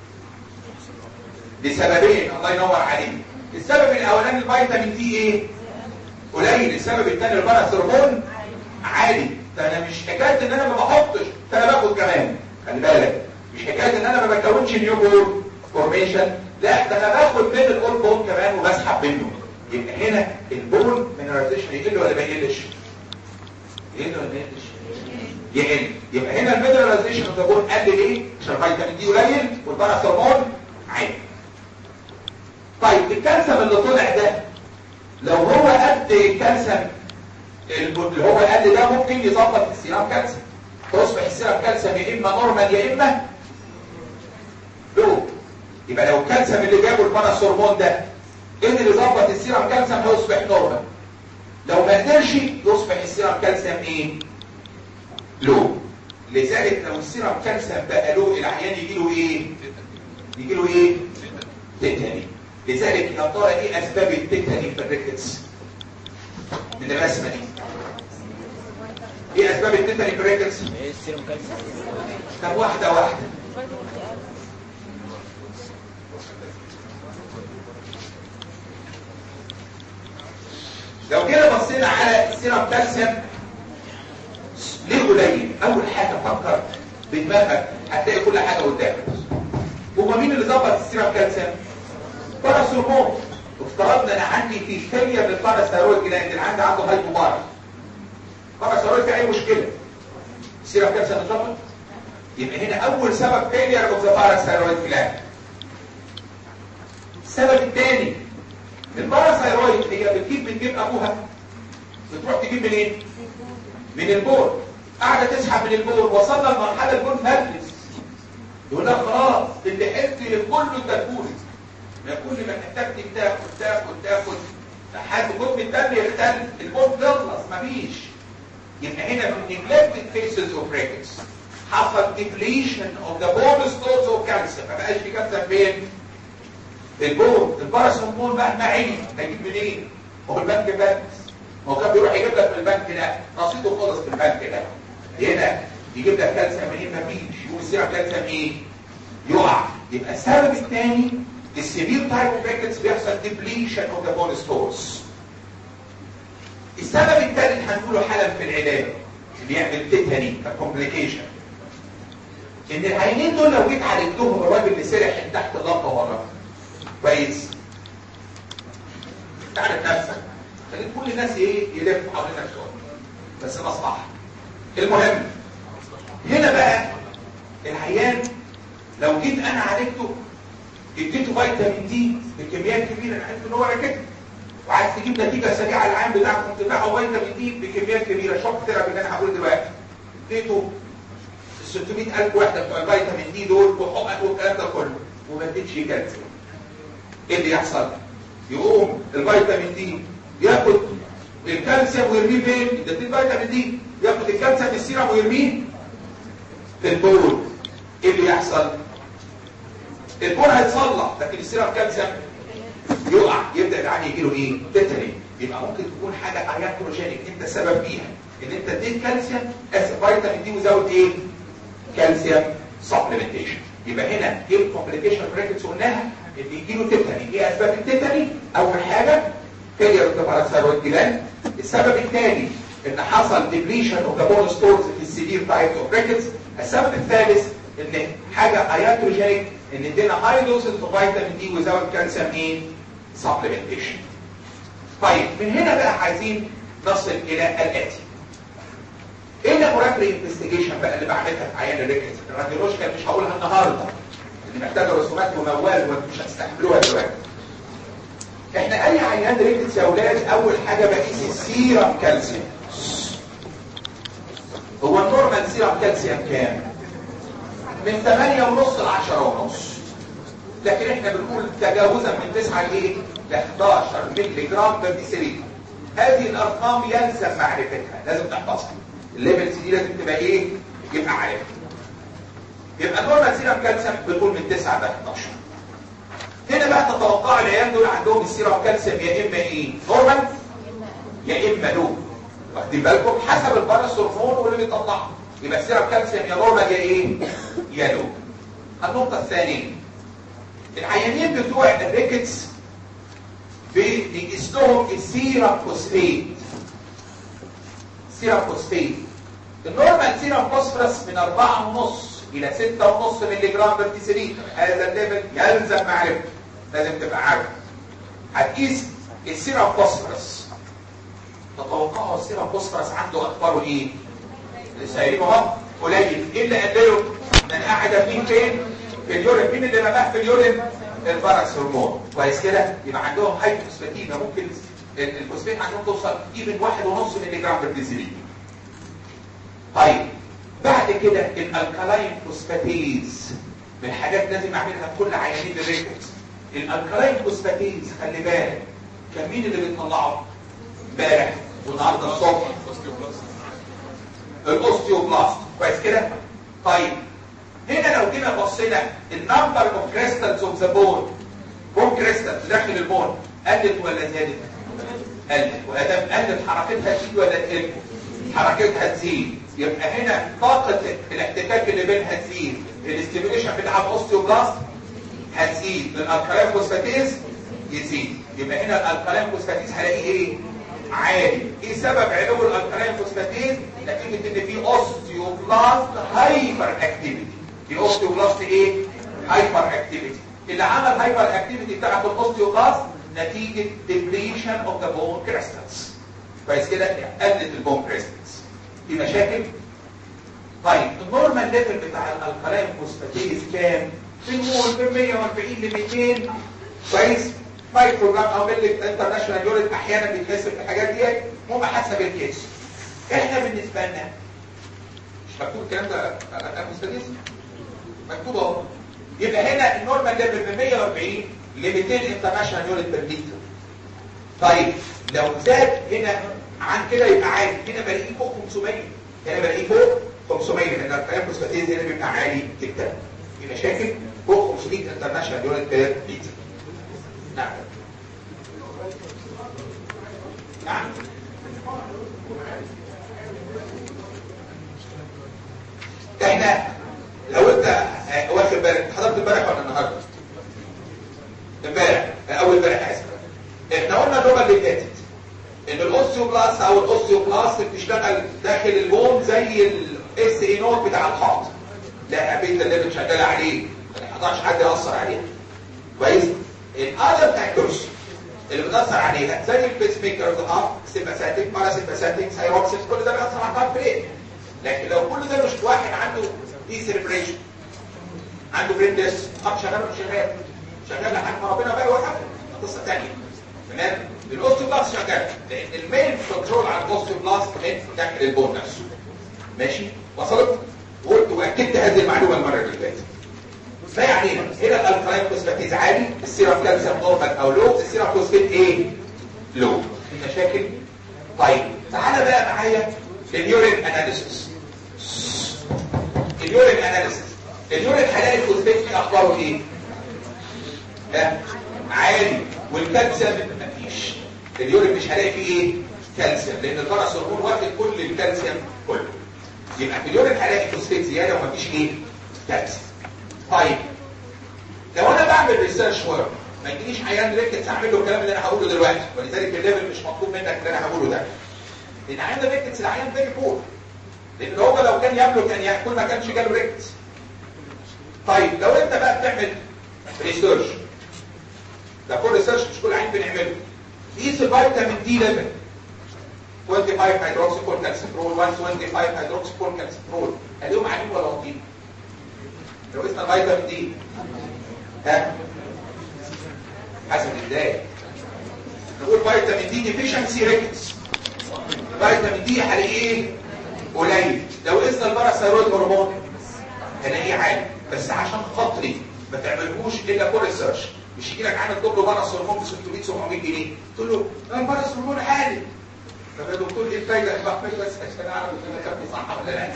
Speaker 2: لسببين الله ينور عليك السبب الاولاني الفيتامين دي ايه قليل السبب الثاني الباراثرمون عالي ده انا مش حكايه ان انا ما بحطش ده انا باخد كمان خلي بالك مش حكايه ان انا ما بكونش نيو بول فورميشن لا ده انا باخد من الاول بون كمان وبسحب منه يبقى هنا البون مينراليزيشن يقل ولا ما يقلش يقل ولا ما يقلش يقل يبقى هنا المينراليزيشن اوف ذا بون قل ليه عشان الفيتامين دي قليل والباراثرمون عالي طيب الكالسيوم اللي طلع ده لو هو قد الكالسيوم اللي هو قل ده ممكن يظبط السيرام كالسيوم تصبح السيرام كالسيوم يا اما نورمال يا اما لو يبقى لو الكالسيوم اللي جابه الباراثرمون ده قدر يظبط السيرام كالسيوم هيصبح نورمال لو ما قدرش يصبح السيرام كالسيوم ايه لو لذلك لو السيرام كالسيوم بقى لو العيان يجي له ايه يجي له ايه تيتاني لذلك يا ترى ايه اسباب التيتاني في الريكتس من الرسمه دي ايه اسباب التيتاني في الريكتس
Speaker 3: ايه السيروم كالسيوم
Speaker 2: طب واحده واحده لو كده بصينا على السيرم كالسيوم ليه قليل اول حاجه فكر بدماغك هتلاقي كل حاجه قدامك هو مين اللي ظبط السيرم كالسيوم باراثرمون افترضنا انا عندي في فيلير للباراثيرويد جلاند اللي عندي عنده هايبوبارا باراثيرويد في اي مشكله السيرم كالسيوم اتظبط يبقى هنا اول سبب فيلير اوف ذا باراثيرويد جلاند السبب الثاني الباراثيرويد هي بتجيب بتجيب ابوها بتروح تجيب منين من البول قاعده تسحب من البول وصلنا لمرحله البول هلس يقول لك خلاص اللي حلت كله تاكله ما كل ما تحتاج تاكل تاكل تاكل لحد كتب الدم يختل البون تخلص مفيش يبقى هنا في neglected phases of rickets حصل depletion of the bone stores of calcium ما بقاش في كالسيوم فين؟ في البون الباراسمبون مهما عين هيجيب منين؟ هو البنك بس هو كان بيروح يجيب لك من البنك ده رصيده خلص في البنك ده هنا يجيب لك كالسيوم منين مفيش يقوم السيرم كالسيوم ايه؟ يقع يبقى السبب الثاني السيفير تايب اوف ريكتس بيحصل ديبليشن اوف ذا بون ستورز السبب الثالث هنقوله حالا في العلاج اللي يعمل تيتاني كومبليكيشن ان العينين دول لو جيت عالجتهم الراجل اللي سرح من تحت اللمبه ورا كويس تعرف نفسك خلي كل الناس ايه يلف حوالينك شويه بس مصلحه المهم هنا بقى العيان لو جيت انا عالجته اديته فيتامين دي بكميات كبيره انا عارف ان هو كده وعايز تجيب نتيجه سريعه العام بتاعكم تبعه فيتامين دي بكميات كبيره شوك ثيرابي اللي انا هقوله دلوقتي اديته ال 600000 وحده بتوع الفيتامين دي دول وحقن والكلام ده كله وما اديتش كالسيوم ايه اللي يحصل؟ يقوم الفيتامين دي ياخد الكالسيوم ويرميه فين؟ اديت الفيتامين دي ياخد الكالسيوم في السيرم ويرميه في البول ايه اللي يحصل؟ البول هيتصلح لكن السيرم كالسيوم يقع يبدا العين يجي له ايه؟ تتري يبقى ممكن تكون حاجه اياتروجينيك انت السبب فيها ان انت اديت كالسيوم اسف فيتامين دي وزود ايه؟ كالسيوم سبلمنتيشن يبقى هنا ايه الكومبليكيشن بريكتس قلناها اللي يجي له تتري ايه اسباب التتري؟ اول حاجه فيلير اوف ذا باراثايرويد جلاند السبب الثاني ان حصل ديبليشن اوف ذا بون ستورز في السيفير تايب اوف ريكتس السبب الثالث ان حاجه اياتروجينيك ان ادينا هاي دوزز اوف فيتامين دي وزود كالسيوم ايه؟ سبلمنتيشن طيب من هنا بقى عايزين نصل الى الاتي ايه اللابوراتوري انفستيجيشن بقى اللي بعملها في عيان الريكتس الراديولوجيكال مش هقولها النهارده اللي محتاجه رسومات وموال ومش هتستحملوها دلوقتي احنا اي عيان ريكتس يا اولاد اول حاجه بقيس السيرم كالسيوم هو النورمال سيرم كالسيوم كام من 8 ونص ل 10 ونص لكن احنا بنقول تجاوزا من 9 لايه ل 11 مللي جرام بر ديسيليتر هذه الارقام يلزم معرفتها لازم تحفظها الليفلز دي لازم تبقى ايه يبقى عارفها يبقى النورمال سيرم كالسيوم بنقول من 9 ل 11 هنا بقى تتوقع العيال دول عندهم السيرم كالسيوم يا اما ايه نورمال يا اما لو واخدين بالكم حسب الباراسورمون واللي بيطلعه يبقى السيرم كالسيوم يا نورمال يا ايه يا لو النقطه الثانيه العيانين بتوع الريكتس بنقيس لهم السيرم فوسفيت سيرم فوسفيت النورمال سيرم فوسفورس من 4.5 الى 6.5 مللي جرام بر ديسيليتر هذا الليفل يلزم معرفته لازم تبقى عارف هتقيس السيرم فوسفورس تتوقعوا السيرم فوسفورس عنده اخباره ايه لسه قايلين اهو قليل ايه اللي قلله من قاعد فين فين في اليورين مين اللي رماه في اليورين الباراكس هرمون كويس كده يبقى عندهم هايبوفوسفاتيميا ممكن الفوسفات عندهم توصل ايفن واحد ونص مللي جرام بر ديسيليتر طيب بعد كده الالكالاين فوسفاتيز من الحاجات لازم اعملها في كل عيانين الريكتس الالكالاين فوسفاتيز خلي بالك كان مين اللي بيطلعه امبارح والنهارده الصبح الاوستيوبلاست كويس كده طيب هنا لو جينا بصينا النمبر اوف كريستالز اوف ذا بون بون كريستالز داخل البون قلت ولا زادت قلت وادام قلت حركتها تزيد ولا تقل حركتها تزيد يبقى هنا طاقه الاحتكاك اللي بينها تزيد الاستيميوليشن بتاع الاوستيوبلاست هتزيد الالكالين فوسفاتيز يزيد يبقى هنا الالكالين فوسفاتيز هلاقيه ايه عالي ايه سبب علو الالكالين فوسفاتيز نتيجه ان في اوستيوبلاست هايبر اكتيفيتي في اوستيوبلاست ايه هايبر اكتيفيتي اللي عمل هايبر اكتيفيتي بتاعت الاوستيوبلاست نتيجه ديبليشن اوف ذا بون كريستالز كويس كده قلت البون كريستالز في مشاكل طيب النورمال ليفل بتاع الالكالين فوسفاتيز كام بنقول من 140 ل 200 كويس مايكرو جرام او ملي انترناشونال يونت احيانا بيتحسب في الحاجات دي هم حسب الكيس احنا بالنسبه لنا مش مكتوب الكلام ده على الاستاذ مكتوب اهو يبقى هنا النورمال ليفل من 140 ل 200 انترناشونال يونت بير لتر طيب لو زاد هنا عن كده يبقى عالي هنا بلاقيه فوق 500 هنا بلاقيه فوق 500 لان الفوسفاتيز هنا بيبقى عالي جدا في مشاكل فوق 500 انترناشونال يونت بير لتر نعم نعم احنا لو انت آه، واخد بالك حضرت امبارح ولا النهارده امبارح آه، اول امبارح اسف احنا قلنا اللغه اللي فاتت ان الاوستيوبلاست او الاوستيوبلاست بتشتغل داخل البون زي الاس اي نوت بتاع الحائط لا بيتا اللي شغاله عليه ما يحضرش حد ياثر عليه كويس الاذر فاكتورز اللي بتاثر عليها زي البيس ميكرز اه سيمباثيك باراسيمباثيك سايروكسيس كل ده بيأثر على الهارت ريت لكن لو كل ده مش واحد عنده دي سيربريشن عنده برين ديس اب شغال مش شغال شغال لحد ما ربنا بقى يوقفه قصه ثانيه تمام الاوستيوبلاست شغال لان المين كنترول على الاوستيوبلاست من داخل البون نفسه ماشي وصلت وقلت واكدت هذه المعلومه المره اللي فاتت ما علينا هنا الالكلاين فوسفاتيز عالي السيرم كالسيوم نورمال او لو السيرم فوسفات ايه لو في مشاكل طيب تعالى بقى معايا لليورين اناليسيس اليورين اناليسيس اليورين هلاقي الفوسفات فيه اخباره ايه لا عالي والكالسيوم مفيش اليورين مش هلاقي فيه ايه كالسيوم لان الفرس هرمون واخد كل الكالسيوم كله يبقى في اليورين هلاقي فوسفات زياده ومفيش ايه كالسيوم طيب لو انا بعمل ريسيرش ورك ما يجيليش عيان ريكتس اعمل له الكلام اللي انا هقوله دلوقتي ولذلك الليفل مش مطلوب منك اللي انا هقوله ده لان عيان الريكتس العيان فيري بور لان هو لو كان يملك كان ياكل ما كانش جاله ريكتس طيب لو انت بقى بتعمل ريسيرش ده كل ريسيرش مش كل عين بنعمله قيس الفيتامين دي ليفل 25 هيدروكسيكول كالسيترول 125 هيدروكسيكول كالسيترول هلاقيهم عاليين ولا واطيين لو قسنا الفيتامين دي ها حسب ازاي نقول فيتامين دي ديفيشنسي ريكتس فيتامين دي هلاقيه قليل لو قسنا الباراثايرويد هرمون هلاقيه عالي بس عشان خاطري ما تعملهوش الا كل ريسيرش مش يجي لك عامل تقول له باراث هرمون ب 600 700 جنيه تقول له لا الباراث هرمون عالي طب يا دكتور ايه الفايده اللي بعمل بس عشان اعرف انا كاتبه صح ولا لا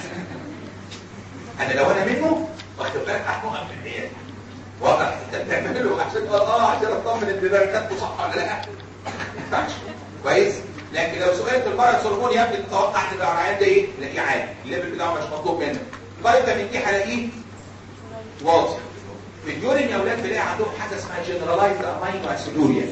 Speaker 2: انا لو انا منه واخد بالك هحكمها في العيال واضح انت بتعمل له عشان اه عشان اطمن ان ده كاتبه صح ولا لا ما ينفعش كويس لكن لو سئلت المرض هرمون يا ابني تتوقع تبقى العيان ده ايه تلاقيه عالي الليفل بتاعه مش مطلوب منك فيتامين دي هلاقيه واطي في اليورين يا اولاد بلاقي عندهم حاجه اسمها جنرالايز امينو اسيدوريا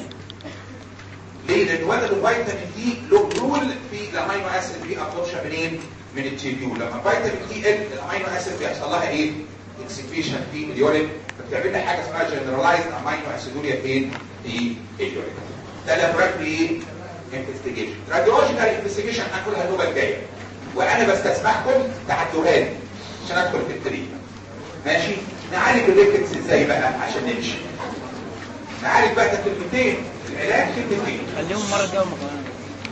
Speaker 2: ليه؟ لان ولدوا فيتامين دي له رول في الامينو اسيد في ابسوربشن منين؟ من التيبيول لما الفيتامين دي قل الامينو اسيد بيحصل لها ايه؟ اكسكريشن في اليورين فبتعمل لنا حاجه اسمها جنرالايز امينو اسيدوريا فين؟ في اليورين ده لابوراتوري انفستيجيشن راديولوجيكال انفستيجيشن هنقولها النوبه الجايه وانا بستسمحكم تعدوها لي عشان ادخل في التريتمنت ماشي نعالج الريكتس ازاي بقى عشان نمشي نعالج بقى كلمتين العلاج كلمتين
Speaker 3: خليهم مرة الجاية مكاننا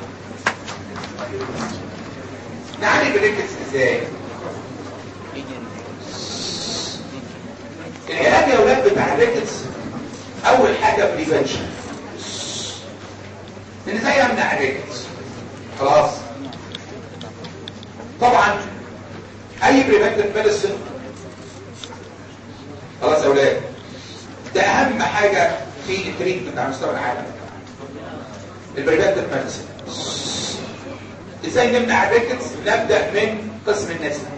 Speaker 2: نعالج الريكتس ازاي العلاج يا اولاد بتاع الريكتس اول حاجه بريفنشن ان ازاي امنع الريكتس خلاص طبعا اي بريفنتيف ميديسن خلاص يا اولاد ده اهم حاجه في التريتمنت على مستوى العالم البريفنتيف ميديسن ازاي نمنع الريكتس نبدا من قسم النساء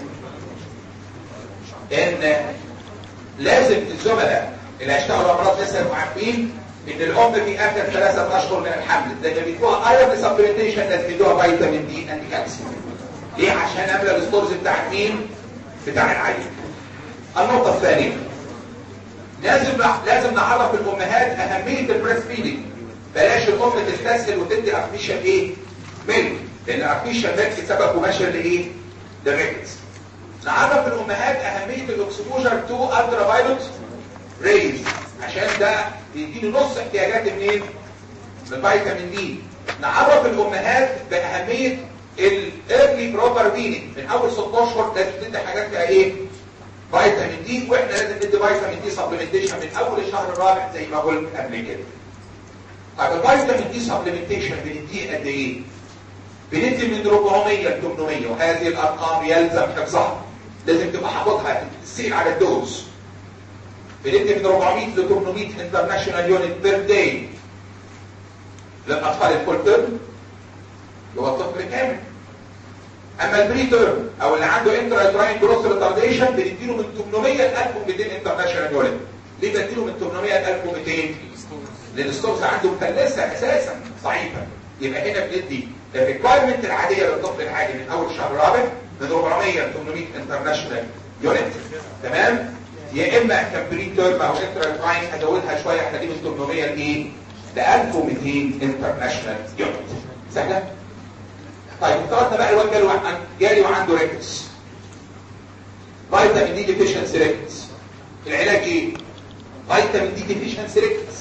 Speaker 2: ان لازم الزملاء اللي هيشتغلوا امراض نساء يبقوا عارفين ان الام في اخر ثلاثه اشهر من الحمل زي ما بيدوها ايرون سبلمنتيشن لازم يدوها فيتامين دي انتي كالسيوم ليه عشان املى الستورز بتاعت مين بتاع العيل النقطه الثانيه لازم لازم نعرف الامهات اهميه البريست فيدنج بلاش الام تستسهل وتدي ارتفيشال ايه ميلك لان الارتفيشال ميلك سبب مباشر لايه للريكتس نعرف الامهات اهميه الاكسبوجر تو الترا فايلوت ريز عشان ده بيديني نص احتياجاتي منين من فيتامين دي نعرف الامهات باهميه الايرلي بروبر ويننج من اول 6 اشهر لازم تدي حاجات فيها ايه فيتامين دي واحنا لازم ندي فيتامين دي سبلمنتيشن من اول الشهر الرابع زي ما قلت قبل كده طب الفيتامين دي سبلمنتيشن بنديه قد ايه بندي من 400 ل 800 وهذه الارقام يلزم حفظها لازم تبقى حافظها تسيل على الدوز بندي من 400 ل 800 انترناشونال يونت بير داي للاطفال الفول تيرم اللي هو الطفل كامل اما البري تيرم او اللي عنده انترا تراين جروث ريتارديشن بنديله من 800 ل 1200 انترناشونال يونت ليه بديله من 800 ل 1200 لان الستورز عنده مفلسه اساسا ضعيفه يبقى هنا بندي الريكوايرمنت العاديه للطفل العادي من اول شهر رابع من 400 ل 800 انترناشونال يونت تمام يا اما كان بري تيرم او انترا تراين ازودها شويه احنا دي من 800 لايه ل 1200 انترناشونال يونت سهله طيب افترضنا بقى الواد جاله عن- جالي وعنده ريكتس فيتامين دي ديفيشنسي ريكتس العلاج ايه فيتامين دي ديفيشنسي ريكتس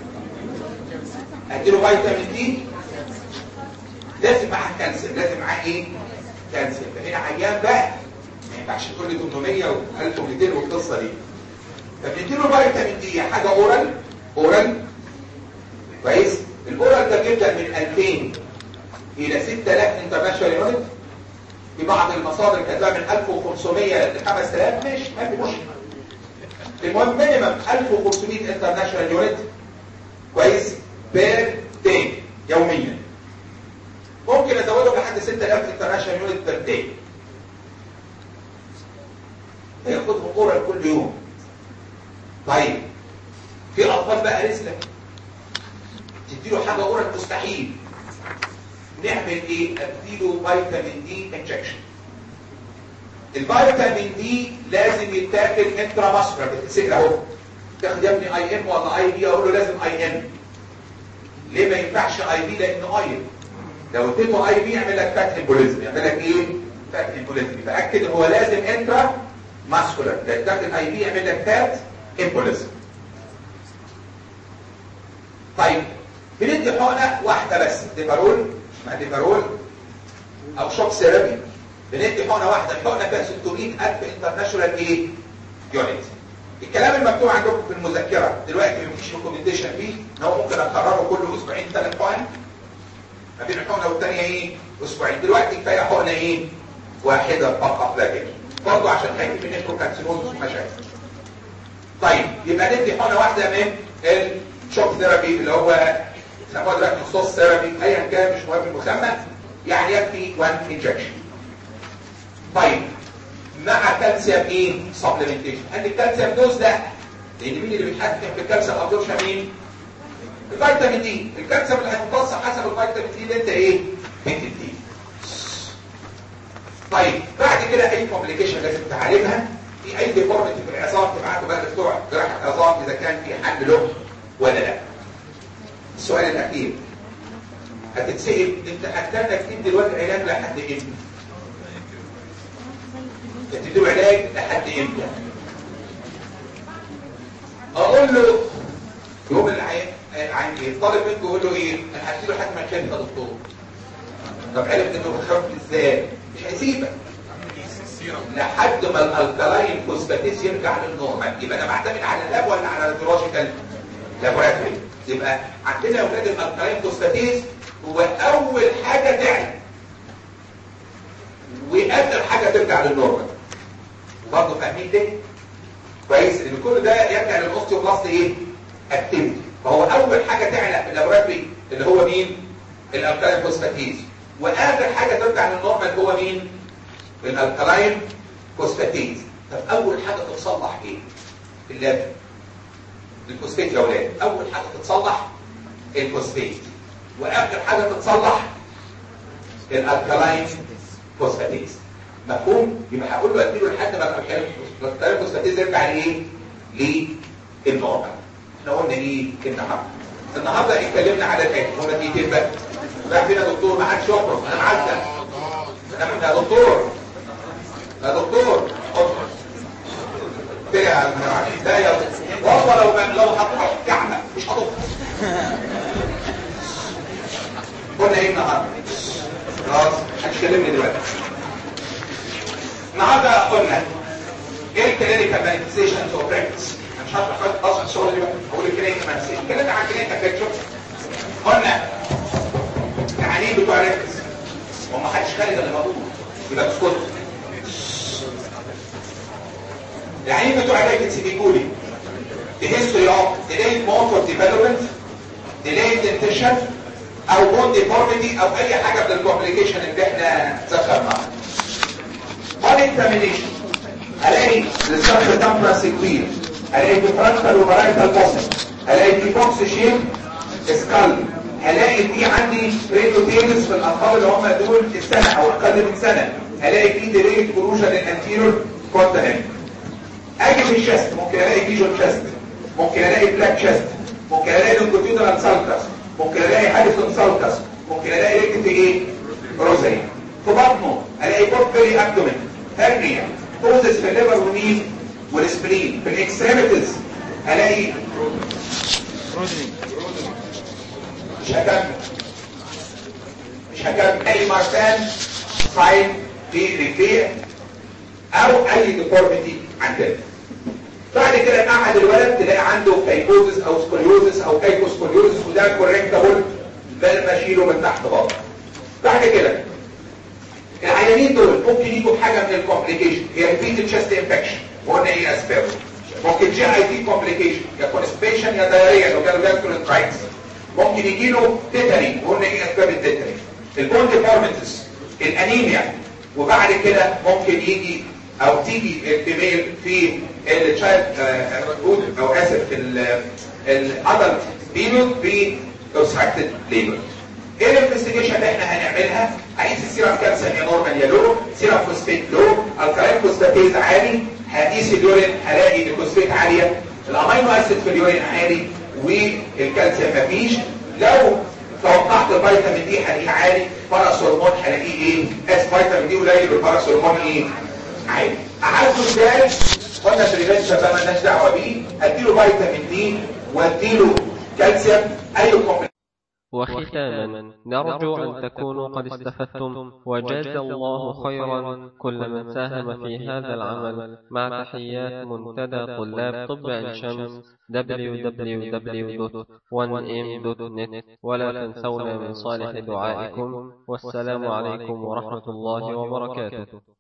Speaker 2: اديله فيتامين دي لازم معاه كالسيوم لازم معاه ايه كالسيوم فهنا عيان بقى ما ينفعش تقول لي 800 و1200 والقصه دي فبنديله فيتامين دي حاجه اورال اورال كويس الاورال ده بيبدا من 2000 الى 6000 انترناشونال يونت في بعض المصادر كاتبها من 1500 ل 5000 ماشي ما في مشكله المهم مينيمم 1500 انترناشونال يونت كويس بير داي يوميا ممكن ازوده لحد 6000 انترناشونال يونت بير داي ياخدهم اورال كل يوم طيب في اطفال بقى رزلة تديله حاجه اورال مستحيل نعمل ايه اديله فيتامين دي انجكشن الفيتامين دي لازم يتاكل انترا ماسكولار بتتسال اهو تاخد يا ابني اي ام ولا اي بي اقول له لازم اي ام ليه ما ينفعش اي بي لانه ايرن لو اديته اي بي يعمل لك فات امبوليزم يعمل لك ايه فات امبوليزم فاكد هو لازم انترا ماسكولار ده تاخد اي بي يعمل لك فات امبوليزم طيب بندي حقنه واحده بس ديبارول اسمها ديبارول او شوك ثيرابي بندي حقنه واحده الحقنه فيها 600000 انترناشونال ايه يونت الكلام المكتوب عندكم في المذكره دلوقتي مفيش ريكومنديشن فيه ان هو ممكن اكرره كل اسبوعين ثلاث حقن ما بين الحقنه والثانيه ايه اسبوعين دلوقتي كفايه حقنه ايه واحده فقط لا غير برضه عشان خايف من الكارسينوز ومشاكل طيب يبقى ندي حقنه واحده من الشوك ثيرابي اللي هو سموها دلوقتي خصوص ثيرابي ايا كان مش مهم المسمى يعني يكفي 1 انجكشن طيب مع كالسيوم ايه سبلمنتيشن قال الكالسيوم دوز ده لان مين اللي بيتحكم في الكالسيوم ابزوربشن مين الفيتامين دي الكالسيوم اللي هيمتص حسب الفيتامين دي اللي انت ايه بتديه طيب بعد كده اي كومبليكيشن لازم تعالجها في اي ديفورميتي في العظام تبعته بقى لبتوع جراحه عظام اذا كان في حل له ولا لا السؤال الاخير هتتسال انت هتستنى تدي الواد علاج لحد امتى تديله علاج لحد امتى اقول له يوم العين العين ايه طالب منكم يقول له ايه انا هديله لحد ما يخف يا دكتور طب عرفت انه بيخف ازاي مش هيسيبك لحد ما الالكالاين فوسفاتيز يرجع للنورمال يبقى انا بعتمد على اللاب ولا على البيولوجيكال لابوراتوري يبقى عندنا يا اولاد الالكالاين فوسفاتيز هو اول حاجه تعلى واخر حاجه ترجع للنورمال وبرضه فاهمين ليه كويس ان كل ده يرجع للاوستيوبلاست ايه اكتيفيتي فهو اول حاجه تعلى في اللابوراتوري اللي هو مين الالكالاين فوسفاتيز واخر حاجه ترجع للنورمال هو مين الالكالاين فوسفاتيز طب اول حاجه تتصلح ايه في اللاب الفوسفات يا اولاد اول حاجه تتصلح الفوسفات واخر حاجه تتصلح الالكالاين فوسفاتيز مفهوم يبقى هقول له اديله لحد ما الالكالاين فوسفاتيز يرجع لايه للنورمال احنا قلنا ايه النهارده النهارده اتكلمنا على الاكل هما دقيقتين بس راح فينا دكتور ما حدش يخرج انا معدل انا يا دكتور يا دكتور اخرج كده يا جماعه ده يا والله لو لو هتروح كعبه مش هتخرج قلنا ايه النهارده خلاص هتكلمني دلوقتي النهارده قلنا ايه الكلينيكال سوري اقول الكلينيك مانسي اتكلمنا عن الكلينيك افكشن قلنا العيانين بتوع ريكس وما حدش خالد اللي موجود يبقى اسكتوا العيانين بتوع ريكس بيقولوا لي the history of delayed motor development delayed dentition او bone deformity او اي حاجه من الكومبليكيشن اللي احنا ذكرناها on examination الاقي السطح تمبرس كبير الاقي ديفرنشال وفرايتال بوسن الاقي في بوكس شيب سكال هلاقي في عندي ريدو تيلز في الاطفال اللي هم دول السنه او اقل من سنه هلاقي في ديليت كروجن الانتيريور كونتيننت اجي في الشست ممكن الاقي فيجن شست ممكن الاقي بلاك شست ممكن الاقي لونجيتودينال سالكس ممكن الاقي هاليسون سالكس ممكن الاقي ريكت ايه روزي في بطنه الاقي بوت بيري ابدومين هرنيا بوزس في الليفر والمين والسبرين في الاكستريميتيز الاقي مش هكمل مش هكمل اي مارسان ساين في رجليه او اي ديفورميتي عندنا بعد كده نقعد الولد تلاقي عنده كايكوزس او سكوليوزس او كايكوسكوليوزس وده كوريكتابل بل بشيله من تحت بطن بعد كده العيانين دول ممكن يجوا بحاجه من الكومبليكيشن هي ريبيتد تشست انفكشن وقلنا ايه اسبابه ممكن جي اي تي كومبليكيشن يا كونسبيشن يا دايريا لو جاله جاسترونترايتس ممكن يجي له تيتاني وقلنا ايه اسباب التيتاني البون ديفورميتيز الانيميا وبعد كده ممكن يجي او تيجي الفيميل في التشايلد او اسف في الادلت بيريود في اوبستراكتد ليبر ايه الانفستيجيشن اللي احنا هنعملها هقيس السيرم كالسيوم يا نورمال يا لو سيرم فوسفيت لو الكالين فوسفاتيز عالي هقيس اليورين هلاقي الفوسفيت عاليه الامينو اسيد في اليورين عالي والكالسيوم مفيش لو توقعت الفيتامين دي هلاقيه عالي باراس هرمون هلاقيه ايه اس فيتامين دي قليل والباراس هرمون ايه عالي اعالجه ازاي قلنا بريفنشن بقى مالناش دعوه بيه اديله فيتامين دي واديله كالسيوم اي كومبلكس
Speaker 1: وختاما نرجو أن تكونوا قد استفدتم وجاز الله خيرا كل من ساهم في هذا العمل مع تحيات منتدى طلاب طب عين شمس www.1m.net ولا تنسونا من صالح دعائكم والسلام عليكم ورحمة الله وبركاته